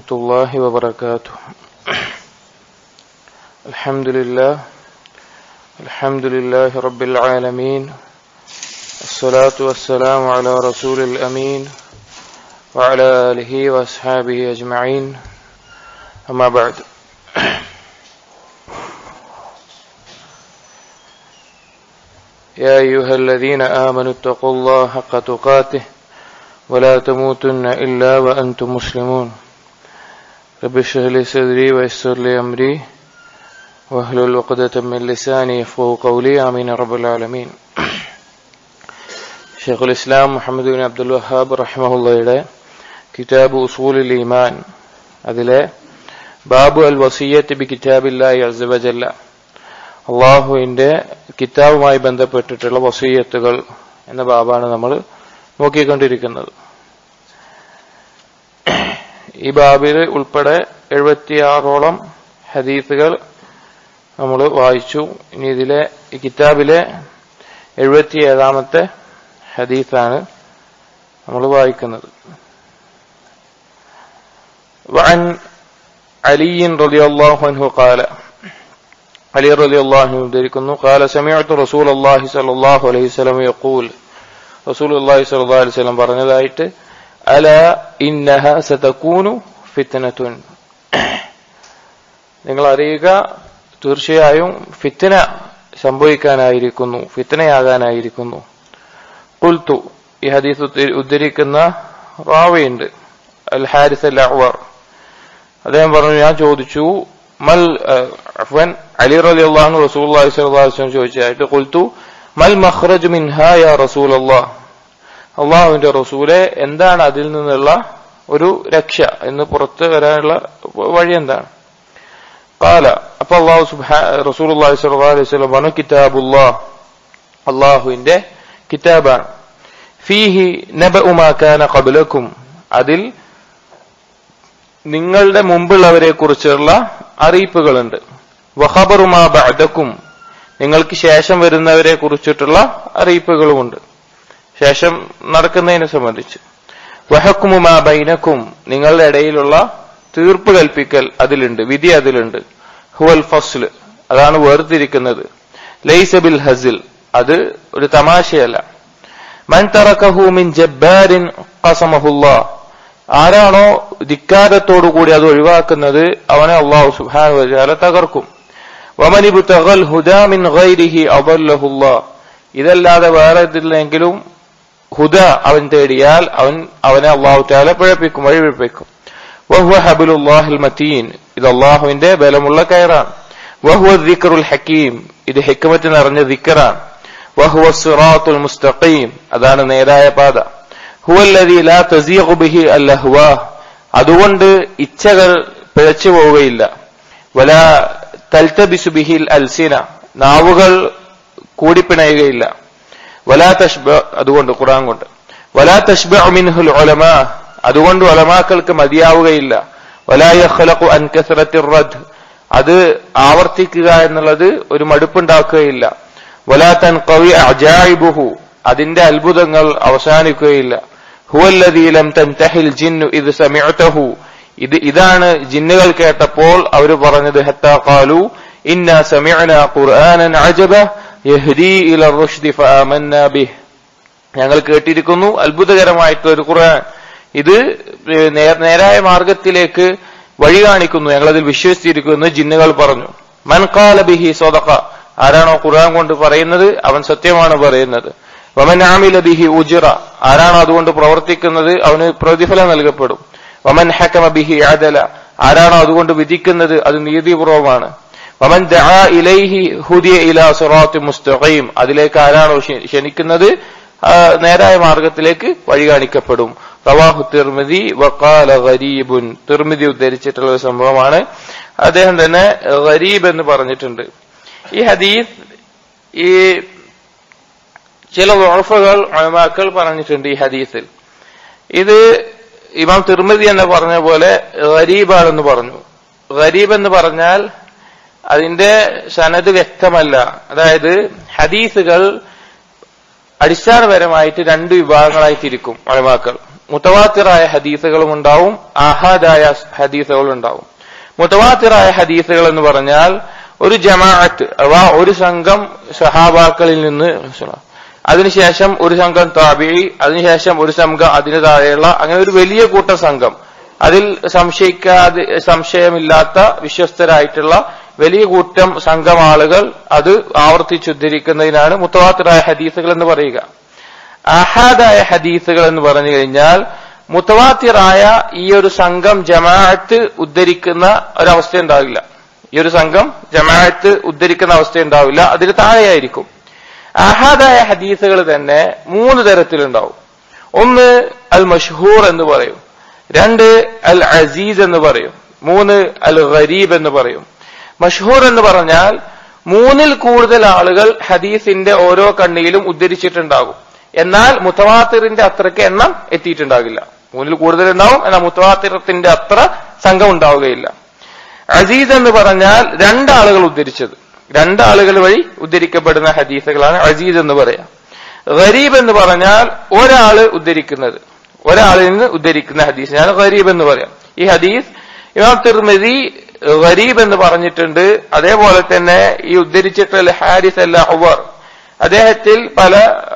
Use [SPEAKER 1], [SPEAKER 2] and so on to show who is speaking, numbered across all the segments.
[SPEAKER 1] الله وبركاته الحمد لله الحمد لله رب العالمين الصلاة والسلام على رسول الأمين وعلى آله وأصحابه أجمعين أما بعد يا أيها الذين آمنوا اتقوا الله حق تقاته ولا تموتن إلا وأنتم مسلمون رب اشرح لي صدري ويسر لي أمري واحلل عقدة من لساني يفقهوا قولي آمين يا رب العالمين ഷെയ്ഖുൽ ഇസ്ലാം Muhammad bin Abdul Wahhab റഹ്മഹുള്ളയുടെ കിതാബ് ഉസൂലുൽ ഈമാൻ അതിലെ ബാബു അൽ വസീയത്ത് ബി കിതാബില്ലാഹി അസ്വജല്ല അള്ളാഹുവിന്റെ കിതാബുമായി ബന്ധപ്പെട്ടിട്ടുള്ള വസീയത്തുകൾ എന്ന ബാബാണ് നമ്മൾ നോക്കിക്കൊണ്ടിരിക്കുന്നത് ഈ ബാബിൽ ഉൾപ്പെടെ എഴുപത്തിയാറോളം ഹദീസുകൾ നമ്മൾ വായിച്ചു ഇനി ഇതിലെ ഈ കിതാബിലെ എഴുപത്തിയേഴാമത്തെ ഹദീസാണ് നമ്മൾ വായിക്കുന്നത് وعن علي رضي الله عنه قال علي رضي الله عنه ذكرنا قال سمعت رسول الله صلى الله عليه وسلم يقول رسول الله صلى الله عليه وسلم പറഞ്ഞതായിട്ട് അല ഇന്നഹ സതകൂനു ഫിത്നത്തുൻ നിങ്ങൾ അറിയുക തീർച്ചയായും ഫിത്തന സംഭവിക്കാനായിരിക്കുന്നു ഫിത്തനയാകാനായിരിക്കുന്നു കുൽത്തു ഈ ഹദീസ് ഉദ്ധരിക്കുന്ന റാവയുണ്ട് അൽ ഹാരിസ് അൽ അഹ്വർ അദ്ദേഹം പറഞ്ഞു ഞാൻ ചോദിച്ചു മൽ അഫ്വൻ അലി റലി അള്ളാഹു റസൂൽ അള്ളാഹി ചോദിച്ചായിട്ട് കുൽത്തു മൽ മഖ്റജ് മിൻഹ യാ റസൂൽ അള്ളാഹ് അള്ളാഹുവിന്റെ റസൂലെ എന്താണ് അതിൽ നിന്നുള്ള ഒരു രക്ഷ എന്ന് പുറത്ത് വരാനുള്ള വഴി എന്താണ് കാല അപ്പൊ അള്ളാഹു സുബാ റസൂൽ അള്ളാഹി സ്വല്ലല്ലാഹു അലൈഹി വസല്ലം പറഞ്ഞു കിതാബുല്ലാഹ് അള്ളാഹുവിന്റെ കിതാബാണ് ഫീഹി നബഉമാ കാന ഖബ്ലക്കും അതിൽ നിങ്ങളുടെ മുമ്പുള്ളവരെ കുറിച്ചുള്ള അറിയിപ്പുകളുണ്ട് വഹബറുമാ ബഅദക്കും നിങ്ങൾക്ക് ശേഷം വരുന്നവരെ കുറിച്ചിട്ടുള്ള അറിയിപ്പുകളുമുണ്ട് ശേഷം നടക്കുന്നതിനെ സംബന്ധിച്ച് വഹക്കുമുമാ ബൈനക്കും നിങ്ങളുടെ ഇടയിലുള്ള തീർപ്പ് കൽപ്പിക്കൽ അതിലുണ്ട് വിധി അതിലുണ്ട് ഹുവൽ ഫസ്ല് അതാണ് വേർതിരിക്കുന്നത് ലൈസബിൽ ഹസിൽ അത് ഒരു തമാശയല്ല മൻ തറക്കഹു മിൻ ജബ്ബാരിൻ ഖസമഹുല്ലാ ആരാണോ ധിക്കാരത്തോടുകൂടി അത് ഒഴിവാക്കുന്നത് അവനെ അള്ളാഹു സുബ്ഹാനഹു വതആല തകർക്കും വമനിബു തഗൽ ഹുദാ മിൻ ഗൈരിഹി അദല്ലഹുല്ലാ ഇതല്ലാതെ വേറെ ഇതിലെങ്കിലും ഹുദ അവൻ തേടിയാൽ അവൻ അവനെ അള്ളാഹു താല പിഴപ്പിക്കും വഴിപിഴപ്പിക്കും വഹുവ ഹബുലുല്ലാഹിൽ മതീൻ ഇത് അള്ളാഹുവിന്റെ ബലമുള്ള കയറാണ് വഹുവ ദിക്റുൽ ഹക്കീം ഇത് ഹിക്മത്ത് നിറഞ്ഞ ദിക്കറാണ് വഹുവ സിറാത്തുൽ മുസ്തഖീം അതാണ് നേരായ പാത ഹുവല്ലദീ ലാ തസീഖു ബിഹി അല്ലഹ്വാ അതുകൊണ്ട് ഇച്ഛകൾ പിഴച്ചു പോവുകയില്ല വല തൽതബിസു ബിഹിൽ അൽസിന നാവുകൾ കൂടിപ്പിണയുകയില്ല വലാ തഷ്ബ അതുകൊണ്ട് ഖുർആൻ കൊണ്ട് വലാ തഷ്ബ മിൻഹുൽ ഉലമാ അതുകൊണ്ട് ഉലമാക്കൾക്ക് മതിയാവുകയില്ല വലാ യഖ്ലഖു അൻ കസറത്തിർ റദ് അത് ആവർത്തിക്കുക എന്നുള്ളത് ഒരു മടുപ്പുണ്ടാക്കുകയില്ല വലാ തൻഖവി അജായിബുഹു അതിന്റെ അത്ഭുതങ്ങൾ അവസാനിക്കുകയില്ല ഹുവല്ലദീ ലം തൻതഹിൽ ജിന്നു ഇത് സമിഅതഹു ഇത് ഇതാണ് ജിന്നുകൾ കേട്ടപ്പോൾ അവർ പറഞ്ഞത് ഹത്താ ഖാലു ഇന്ന സമിഅന ഖുർആനൻ അജബ യഹ്ദി ഇല റുഷ്ദി ഫആമന്ന ബിഹ് ഞങ്ങൾ കേട്ടിരിക്കുന്നു അത്ഭുതകരമായിട്ടുള്ള ഒരു ഖുർആൻ ഇത് നേരായ മാർഗത്തിലേക്ക് വഴി കാണിക്കുന്നു ഞങ്ങളതിൽ വിശ്വസിച്ചിരിക്കുന്നു ജിന്നുകൾ പറഞ്ഞു മൻ ഖാല ബിഹി സ്വതഖ ആരാണോ ഖുർആൻ കൊണ്ട് പറയുന്നത് അവൻ സത്യമാണ് പറയുന്നത് വമൻ ആമില ബിഹി ഉജിറ ആരാണോ അതുകൊണ്ട് പ്രവർത്തിക്കുന്നത് അവന് പ്രതിഫലം നൽകപ്പെടും വമൻ ഹക്കമ ബിഹി അദല ആരാണോ അതുകൊണ്ട് വിധിക്കുന്നത് അത് നീതിപൂർവമാണ് വമൻ ദആ ഇലൈഹി ഹുദിയ ഇലാ സിറാത്തി മുസ്തഖീം അതിലേക്ക് ആരാണോ ക്ഷണിക്കുന്നത് നേരായ മാർഗത്തിലേക്ക് വഴി കാണിക്കപ്പെടും റവാഹു തിർമിദി വക്കാല ഗരീബുൻ തിർമിദി ഉദ്ധരിച്ചിട്ടുള്ള ഒരു സംഭവമാണ് അദ്ദേഹം തന്നെ ഗരീബ് എന്ന് പറഞ്ഞിട്ടുണ്ട് ഈ ഹദീസ് ഈ ചില ഉറഫുകൾ ഒഴമാക്കൾ പറഞ്ഞിട്ടുണ്ട് ഈ ഹദീസിൽ ഇത് ഇമാം തിർമിതി എന്ന് പറഞ്ഞ പോലെ ഗരീബാണെന്ന് പറഞ്ഞു ഗരീബ് എന്ന് പറഞ്ഞാൽ അതിന്റെ സനത് വ്യക്തമല്ല അതായത് ഹദീസുകൾ അടിസ്ഥാനപരമായിട്ട് രണ്ട് വിഭാഗങ്ങളായി തിരിക്കും ഒഴമാക്കൾ മുത്തവാത്തിറായ ഹദീസുകളും ഉണ്ടാവും ആഹാദായ ഹദീസുകളും ഉണ്ടാവും മുത്തവാത്തിറായ ഹദീസുകൾ എന്ന് പറഞ്ഞാൽ ഒരു ജമാഅത്ത് അഥവാ ഒരു സംഘം സഹാബാക്കളിൽ നിന്ന് അതിനുശേഷം ഒരു സംഘം താബി അതിനുശേഷം ഒരു സംഘം അതിന് താഴെയുള്ള അങ്ങനെ ഒരു വലിയ കൂട്ട സംഘം അതിൽ സംശയിക്കാതെ സംശയമില്ലാത്ത വിശ്വസ്തരായിട്ടുള്ള വലിയ കൂട്ടം സംഘം ആളുകൾ അത് ആവർത്തിച്ചുദ്ധരിക്കുന്നതിനാണ് മുത്തവാത്തിറായ ഹദീസുകൾ എന്ന് പറയുക അഹാദായ ഹദീസുകൾ എന്ന് പറഞ്ഞു കഴിഞ്ഞാൽ മുത്തവാത്തിറായ ഈ ഒരു സംഘം ജമാഅത്ത് ഉദ്ധരിക്കുന്ന ഒരവസ്ഥ ഉണ്ടാവില്ല ഈ ഒരു സംഘം ജമാഅത്ത് ഉദ്ധരിക്കുന്ന അവസ്ഥ ഉണ്ടാവില്ല അതിന് താഴെയായിരിക്കും അഹാദായ ഹദീസുകൾ തന്നെ മൂന്ന് തരത്തിലുണ്ടാവും ഒന്ന് അൽ മഷ്ഹൂർ എന്ന് പറയും രണ്ട് അൽ അസീസ് എന്ന് പറയും മൂന്ന് അൽ ഗരീബ് എന്ന് പറയും മഷ്ഹൂർ എന്ന് പറഞ്ഞാൽ മൂന്നിൽ കൂടുതൽ ആളുകൾ ഹദീസിന്റെ ഓരോ കണ്ണിയിലും ഉദ്ധരിച്ചിട്ടുണ്ടാകും എന്നാൽ മുത്തവാത്തിറിന്റെ അത്രയ്ക്ക് എണ്ണം എത്തിയിട്ടുണ്ടാകില്ല മൂന്നിൽ കൂടുതൽ ഉണ്ടാവും എന്നാൽ മുത്തവാത്തിറത്തിന്റെ അത്ര സംഘം ഉണ്ടാവുകയില്ല അസീസ് എന്ന് പറഞ്ഞാൽ രണ്ടാളുകൾ ഉദ്ധരിച്ചത് രണ്ടാളുകൾ വഴി ഉദ്ധരിക്കപ്പെടുന്ന ഹദീസുകളാണ് അസീസ് എന്ന് പറയാം ഗരീബ് എന്ന് പറഞ്ഞാൽ ഒരാള് ഉദ്ധരിക്കുന്നത് ഒരാളിൽ നിന്ന് ഉദ്ധരിക്കുന്ന ഹദീസിനാണ് ഗരീബ് എന്ന് പറയാം ഈ ഹദീസ് ഇമാം തിർമതി ഗരീബ് എന്ന് പറഞ്ഞിട്ടുണ്ട് അതേപോലെ തന്നെ ഈ ഉദ്ധരിച്ചിട്ടുള്ള ഹാരിസ് അല്ല ഉവർ അദ്ദേഹത്തിൽ പല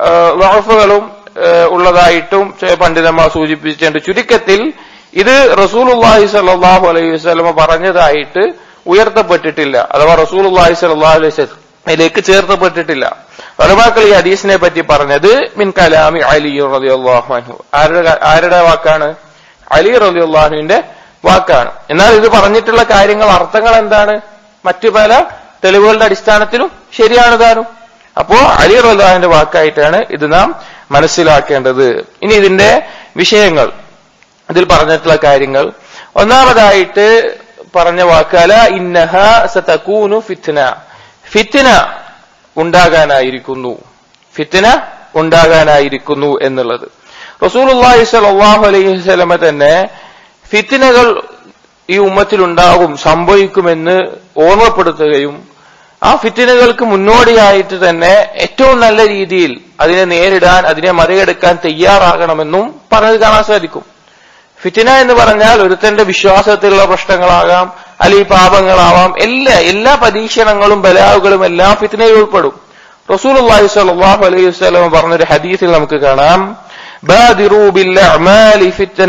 [SPEAKER 1] വഖഫുകളും ഉള്ളതായിട്ടും പണ്ഡിതന്മാർ സൂചിപ്പിച്ചിട്ടുണ്ട് ചുരുക്കത്തിൽ ഇത് റസൂലുള്ളാഹി സ്വല്ലല്ലാഹു അലൈഹി വസല്ലമ പറഞ്ഞതായിട്ട് ഉയർത്തപ്പെട്ടിട്ടില്ല അഥവാ റസൂലുള്ളാഹി സ്വല്ലല്ലാഹു അലൈഹി വസല്ലമയിലേക്ക് ചേർത്തപ്പെട്ടിട്ടില്ല വലമാക്കൾ ഈ ഹദീസിനെ പറ്റി പറഞ്ഞത് മിൻ കലാമി അലി റളിയല്ലാഹു അൻഹു ആരുടെ ആരുടെ വാക്കാണ് അലി റളിയല്ലാഹുവിന്റെ വാക്കാണ് എന്നാൽ ഇത് പറഞ്ഞിട്ടുള്ള കാര്യങ്ങൾ അർത്ഥങ്ങൾ എന്താണ് മറ്റു പല തെളിവുകളുടെ അടിസ്ഥാനത്തിലും ശരിയാണ് താനും അപ്പോ അലി റല്ലാഹിന്റെ വാക്കായിട്ടാണ് ഇത് നാം മനസ്സിലാക്കേണ്ടത് ഇനി ഇതിന്റെ വിഷയങ്ങൾ ഇതിൽ പറഞ്ഞിട്ടുള്ള കാര്യങ്ങൾ ഒന്നാമതായിട്ട് പറഞ്ഞ വാക്കല ഇന്നഹ സതകൂനു ഫിത്ന ഫിത്ന ഉണ്ടാകാനായിരിക്കുന്നു ഫിത്ന ഉണ്ടാകാനായിരിക്കുന്നു എന്നുള്ളത് റസൂലുള്ളാഹി സ്വല്ലല്ലാഹു അലൈഹി വസല്ലമ തന്നെ ഫിത്നകൾ ഈ ഉമ്മത്തിൽ ഉണ്ടാകും സംഭവിക്കുമെന്ന് ഓർമ്മപ്പെടുത്തുകയും ആ ഫിത്തിനുകൾക്ക് മുന്നോടിയായിട്ട് തന്നെ ഏറ്റവും നല്ല രീതിയിൽ അതിനെ നേരിടാൻ അതിനെ മറികടക്കാൻ തയ്യാറാകണമെന്നും പറഞ്ഞത് കാണാൻ സാധിക്കും ഫിത്തിന എന്ന് പറഞ്ഞാൽ ഒരുത്തന്റെ വിശ്വാസത്തിലുള്ള പ്രശ്നങ്ങളാകാം അല്ലെങ്കിൽ പാപങ്ങളാവാം എല്ലാ എല്ലാ പരീക്ഷണങ്ങളും ബലാവുകളും എല്ലാം ഫിത്തിനയിൽ ഉൾപ്പെടും റസൂൽ അള്ളാഹി സ്വല്ലല്ലാഹു അലൈഹി വസല്ലം പറഞ്ഞൊരു ഹദീസിൽ നമുക്ക് കാണാം ബാദിറൂ ബിൽ അഅമാലി ഫിത്ന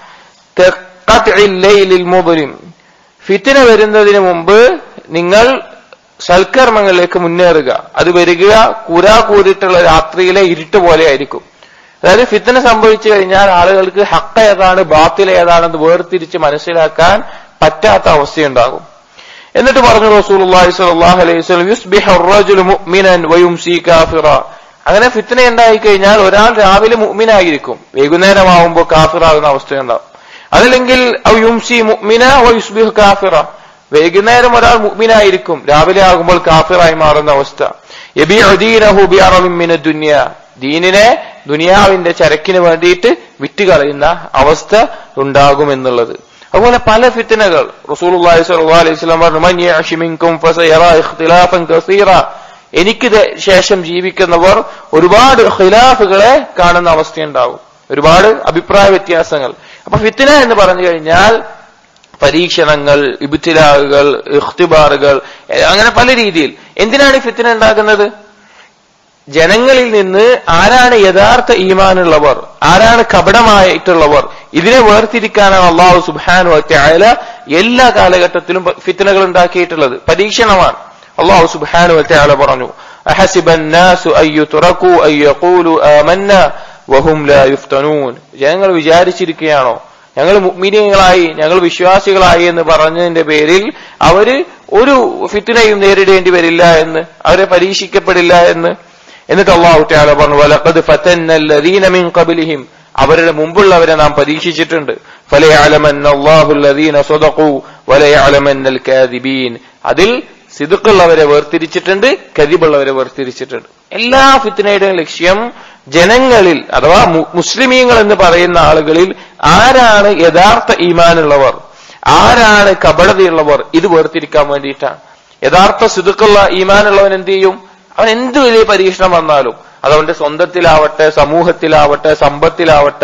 [SPEAKER 1] കഖത്ഇൽ ലൈലിൽ മുബ്ലിം ഫിത്തിന വരുന്നതിന് മുമ്പ് നിങ്ങൾ സൽക്കർമ്മങ്ങളിലേക്ക് മുന്നേറുക അത് വരിക കൂരാ കൂരിട്ടുള്ള രാത്രിയിലെ ഇരുട്ട് പോലെ ആയിരിക്കും അതായത് ഫിത്തന സംഭവിച്ചു കഴിഞ്ഞാൽ ആളുകൾക്ക് ഹക്ക ഏതാണ് ബാത്തിൽ ഏതാണെന്ന് വേർതിരിച്ച് മനസ്സിലാക്കാൻ പറ്റാത്ത അവസ്ഥയുണ്ടാകും എന്നിട്ട് പറഞ്ഞു റസൂലുള്ളാഹി സ്വല്ലല്ലാഹു അലൈഹി വസല്ലം യുസ്ബിഹു അർ-റജുലു മുഅ്മിനൻ വയുംസി കാഫിറ അങ്ങനെ ഫിത്തന ഉണ്ടായി കഴിഞ്ഞാൽ ഒരാൾ രാവിലെ മുഅ്മിനായിരിക്കും വൈകുന്നേരമാവുമ്പോൾ കാഫിറാകുന്ന അവസ്ഥയുണ്ടാവും അതല്ലെങ്കിൽ ഔ യുംസി മുഅ്മിന വയുസ്ബിഹു കാഫിറ വൈകുന്നേരം ഒരാൾ മുഅ്മിനായിരിക്കും രാവിലെ ആകുമ്പോൾ കാഫിറായി മാറുന്ന അവസ്ഥ യബിഉദീനഹു ബിഅറമിൻ മിന ദുനിയ ദീനിനെ ദുനിയാവിന്റെ ചരക്കിന് വേണ്ടിയിട്ട് വിറ്റുകളയുന്ന അവസ്ഥ ഉണ്ടാകുമെന്നുള്ളത് അതുപോലെ പല ഫിത്തനകൾ റസൂലുള്ളാഹി സ്വല്ലല്ലാഹു അലൈഹി വസല്ലം പറഞ്ഞു മൻ യഅശി മിൻകും ഫസയറാ ഇഖ്തിലാഫൻ കസീറ എനിക്ക് ശേഷം ജീവിക്കുന്നവർ ഒരുപാട് ഖിലാഫുകളെ കാണുന്ന അവസ്ഥയുണ്ടാകും ഒരുപാട് അഭിപ്രായ വ്യത്യാസങ്ങൾ അപ്പൊ ഫിത്തന എന്ന് പറഞ്ഞു കഴിഞ്ഞാൽ പരീക്ഷണങ്ങൾ ഇബിത്തിലാകുകൾ ഇഖ്തിബാറുകൾ അങ്ങനെ പല രീതിയിൽ എന്തിനാണ് ഈ ഫിത്തന ഉണ്ടാകുന്നത് ജനങ്ങളിൽ നിന്ന് ആരാണ് യഥാർത്ഥ ഈമാനുള്ളവർ ആരാണ് കപടമായിട്ടുള്ളവർ ഇതിനെ വേർതിരിക്കാനാണ് അള്ളാഹു സുബാനു അത്യായ എല്ലാ കാലഘട്ടത്തിലും ഫിത്തനകൾ ഉണ്ടാക്കിയിട്ടുള്ളത് പരീക്ഷണമാണ് അള്ളാഹു സുബാനു അത്യാല പറഞ്ഞു ജനങ്ങൾ വിചാരിച്ചിരിക്കുകയാണോ ഞങ്ങൾ മുഗ്മിനിയങ്ങളായി ഞങ്ങൾ വിശ്വാസികളായി എന്ന് പറഞ്ഞതിന്റെ പേരിൽ അവര് ഒരു ഫിത്തിനെയും നേരിടേണ്ടി വരില്ല എന്ന് അവരെ പരീക്ഷിക്കപ്പെടില്ല എന്ന് എന്നിട്ട് അള്ളാഹു ടാല പറഞ്ഞു വലഖദ് ഫതന്നല്ലദീന മിൻ ഖബ്ലിഹിം അവരുടെ മുമ്പുള്ളവരെ നാം പരീക്ഷിച്ചിട്ടുണ്ട് ഫലയഅലമന്നല്ലാഹുല്ലദീന സദഖു വലയഅലമന്നൽ കാദിബീൻ അതിൽ സിദുക്കുള്ളവരെ വേർതിരിച്ചിട്ടുണ്ട് കദിബുള്ളവരെ വേർതിരിച്ചിട്ടുണ്ട് എല്ലാ ഫിത്തിനയുടെയും ലക്ഷ്യം ജനങ്ങളിൽ അഥവാ മുസ്ലിമീങ്ങൾ എന്ന് പറയുന്ന ആളുകളിൽ ആരാണ് യഥാർത്ഥ ഈമാനുള്ളവർ ആരാണ് കപടതയുള്ളവർ ഇത് വേർതിരിക്കാൻ വേണ്ടിയിട്ടാണ് യഥാർത്ഥ സിദുക്കുള്ള ഈമാനുള്ളവൻ എന്ത് ചെയ്യും അവൻ എന്ത് വലിയ പരീക്ഷണം വന്നാലും അത് അവന്റെ സ്വന്തത്തിലാവട്ടെ സമൂഹത്തിലാവട്ടെ സമ്പത്തിലാവട്ടെ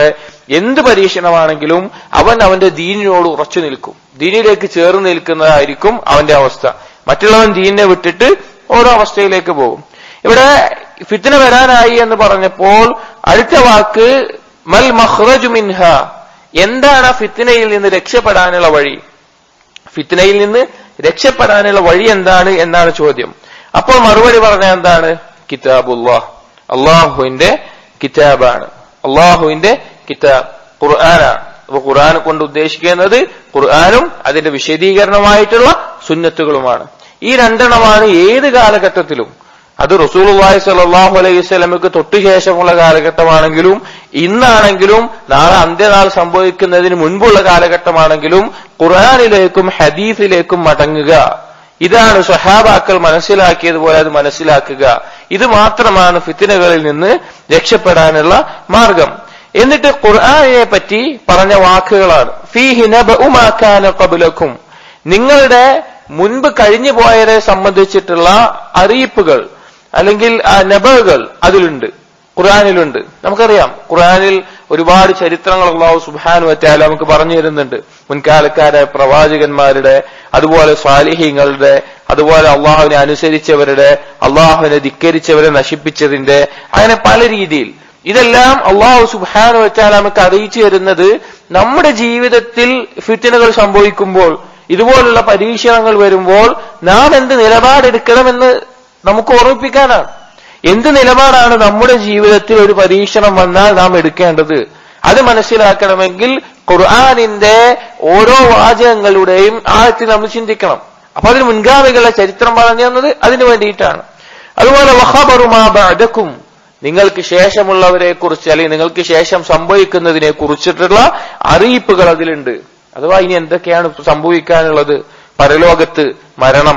[SPEAKER 1] എന്ത് പരീക്ഷണമാണെങ്കിലും അവൻ അവന്റെ ദീനിനോട് ഉറച്ചു നിൽക്കും ദീനിലേക്ക് ചേർന്ന് നിൽക്കുന്നതായിരിക്കും അവന്റെ അവസ്ഥ മറ്റുള്ളവൻ ദീനിനെ വിട്ടിട്ട് ഓരോ അവസ്ഥയിലേക്ക് പോകും ഇവിടെ ഫിത്തിന വരാനായി എന്ന് പറഞ്ഞപ്പോൾ അടുത്ത വാക്ക് മൽ മഹ്റജു മിൻഹ എന്താണ് ആ ഫിത്തിനയിൽ നിന്ന് രക്ഷപ്പെടാനുള്ള വഴി ഫിത്തിനയിൽ നിന്ന് രക്ഷപ്പെടാനുള്ള വഴി എന്താണ് എന്നാണ് ചോദ്യം അപ്പോൾ മറുപടി പറഞ്ഞ എന്താണ് കിതാബുല്ലാഹ് അള്ളാഹുവിന്റെ കിതാബാണ് അള്ളാഹുവിന്റെ കിതാബ് ഖുർആനാണ് അപ്പൊ ഖുർആൻ കൊണ്ട് ഉദ്ദേശിക്കുന്നത് ഖുർആാനും അതിന്റെ വിശദീകരണമായിട്ടുള്ള സുന്നത്തുകളുമാണ് ഈ രണ്ടെണ്ണമാണ് ഏത് കാലഘട്ടത്തിലും അത് റസൂലുള്ളാഹി സ്വല്ലല്ലാഹു അലൈഹി വസല്ലമക്ക് തൊട്ടു ശേഷമുള്ള കാലഘട്ടമാണെങ്കിലും ഇന്നാണെങ്കിലും നാളെ അന്ത്യനാൾ സംഭവിക്കുന്നതിന് മുൻപുള്ള കാലഘട്ടമാണെങ്കിലും ഖുർആനിലേക്കും ഹദീസിലേക്കും മടങ്ങുക ഇതാണ് സ്വഹാബാക്കൾ മനസ്സിലാക്കിയതുപോലെ അത് മനസ്സിലാക്കുക ഇത് മാത്രമാണ് ഫിത്തിനകളിൽ നിന്ന് രക്ഷപ്പെടാനുള്ള മാർഗം എന്നിട്ട് ഖുർആാനിനെ പറ്റി പറഞ്ഞ വാക്കുകളാണ് ഫീഹി നബഉ മാ കാന ഖബ്ലക്കും നിങ്ങളുടെ മുൻപ് കഴിഞ്ഞു പോയവരെ സംബന്ധിച്ചിട്ടുള്ള അറിയിപ്പുകൾ അല്ലെങ്കിൽ ആ നബകൾ അതിലുണ്ട് ഖുർആാനിലുണ്ട് നമുക്കറിയാം ഖുർആാനിൽ ഒരുപാട് ചരിത്രങ്ങൾ അള്ളാഹു സുബാനു വറ്റാല നമുക്ക് പറഞ്ഞു തരുന്നുണ്ട് മുൻകാലക്കാരായ പ്രവാചകന്മാരുടെ അതുപോലെ സ്വാലിഹ്യങ്ങളുടെ അതുപോലെ അള്ളാഹുവിനെ അനുസരിച്ചവരുടെ അള്ളാഹുവിനെ ധിക്കരിച്ചവരെ നശിപ്പിച്ചതിന്റെ അങ്ങനെ പല രീതിയിൽ ഇതെല്ലാം അള്ളാഹു സുബാനു വറ്റാല നമുക്ക് അറിയിച്ചു തരുന്നത് നമ്മുടെ ജീവിതത്തിൽ ഫിത്തിനുകൾ സംഭവിക്കുമ്പോൾ ഇതുപോലുള്ള പരീക്ഷണങ്ങൾ വരുമ്പോൾ നാം എന്ത് നിലപാടെടുക്കണമെന്ന് നമുക്ക് ഓർമ്മിപ്പിക്കാനാണ് എന്ത് നിലപാടാണ് നമ്മുടെ ജീവിതത്തിൽ ഒരു പരീക്ഷണം വന്നാൽ നാം എടുക്കേണ്ടത് അത് മനസ്സിലാക്കണമെങ്കിൽ ഖുർആാനിന്റെ ഓരോ വാചകങ്ങളുടെയും ആഴത്തിൽ നമ്മൾ ചിന്തിക്കണം അപ്പൊ അതിന് മുൻഗാമികളുടെ ചരിത്രം പറഞ്ഞു തന്നത് അതിനു വേണ്ടിയിട്ടാണ് അതുപോലെ വഹാബറുമാ ബഅദക്കും നിങ്ങൾക്ക് ശേഷമുള്ളവരെ കുറിച്ച് അല്ലെങ്കിൽ നിങ്ങൾക്ക് ശേഷം സംഭവിക്കുന്നതിനെ കുറിച്ചിട്ടുള്ള അറിയിപ്പുകൾ അതിലുണ്ട് അഥവാ ഇനി എന്തൊക്കെയാണ് സംഭവിക്കാനുള്ളത് പരലോകത്ത് മരണം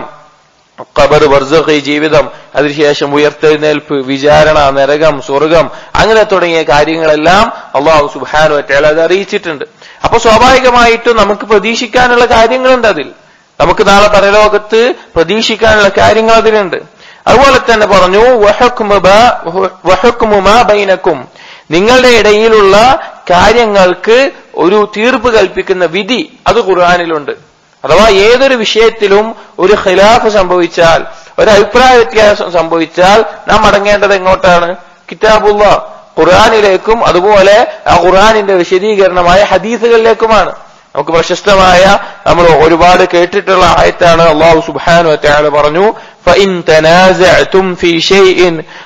[SPEAKER 1] ഖബർ വർസഖ് ജീവിതം അതിനുശേഷം ഉയർത്തെഴുന്നേൽപ്പ് വിചാരണ നരകം സ്വർഗം അങ്ങനെ തുടങ്ങിയ കാര്യങ്ങളെല്ലാം അള്ളാഹു സുബാനു വറ്റാൽ അത് അറിയിച്ചിട്ടുണ്ട് അപ്പൊ സ്വാഭാവികമായിട്ടും നമുക്ക് പ്രതീക്ഷിക്കാനുള്ള കാര്യങ്ങളുണ്ട് അതിൽ നമുക്ക് നാളെ പരലോകത്ത് പ്രതീക്ഷിക്കാനുള്ള കാര്യങ്ങൾ അതിലുണ്ട് അതുപോലെ തന്നെ പറഞ്ഞു ബൈനക്കും നിങ്ങളുടെ ഇടയിലുള്ള കാര്യങ്ങൾക്ക് ഒരു തീർപ്പ് കൽപ്പിക്കുന്ന വിധി അത് ഖുർആാനിലുണ്ട് അഥവാ ഏതൊരു വിഷയത്തിലും ഒരു ഖിലാഫ് സംഭവിച്ചാൽ ഒരു അഭിപ്രായ വ്യത്യാസം സംഭവിച്ചാൽ നാം മടങ്ങേണ്ടത് എങ്ങോട്ടാണ് കിതാബുള്ള ഖുർആാനിലേക്കും അതുപോലെ ആ ഖുർആാനിന്റെ വിശദീകരണമായ ഹദീസുകളിലേക്കുമാണ് നമുക്ക് പ്രശസ്തമായ നമ്മൾ ഒരുപാട് കേട്ടിട്ടുള്ള ആയത്താണ് അള്ളാഹു സുബ്ഹാനഹു വതആല പറഞ്ഞു فإن تنازعتم في شيء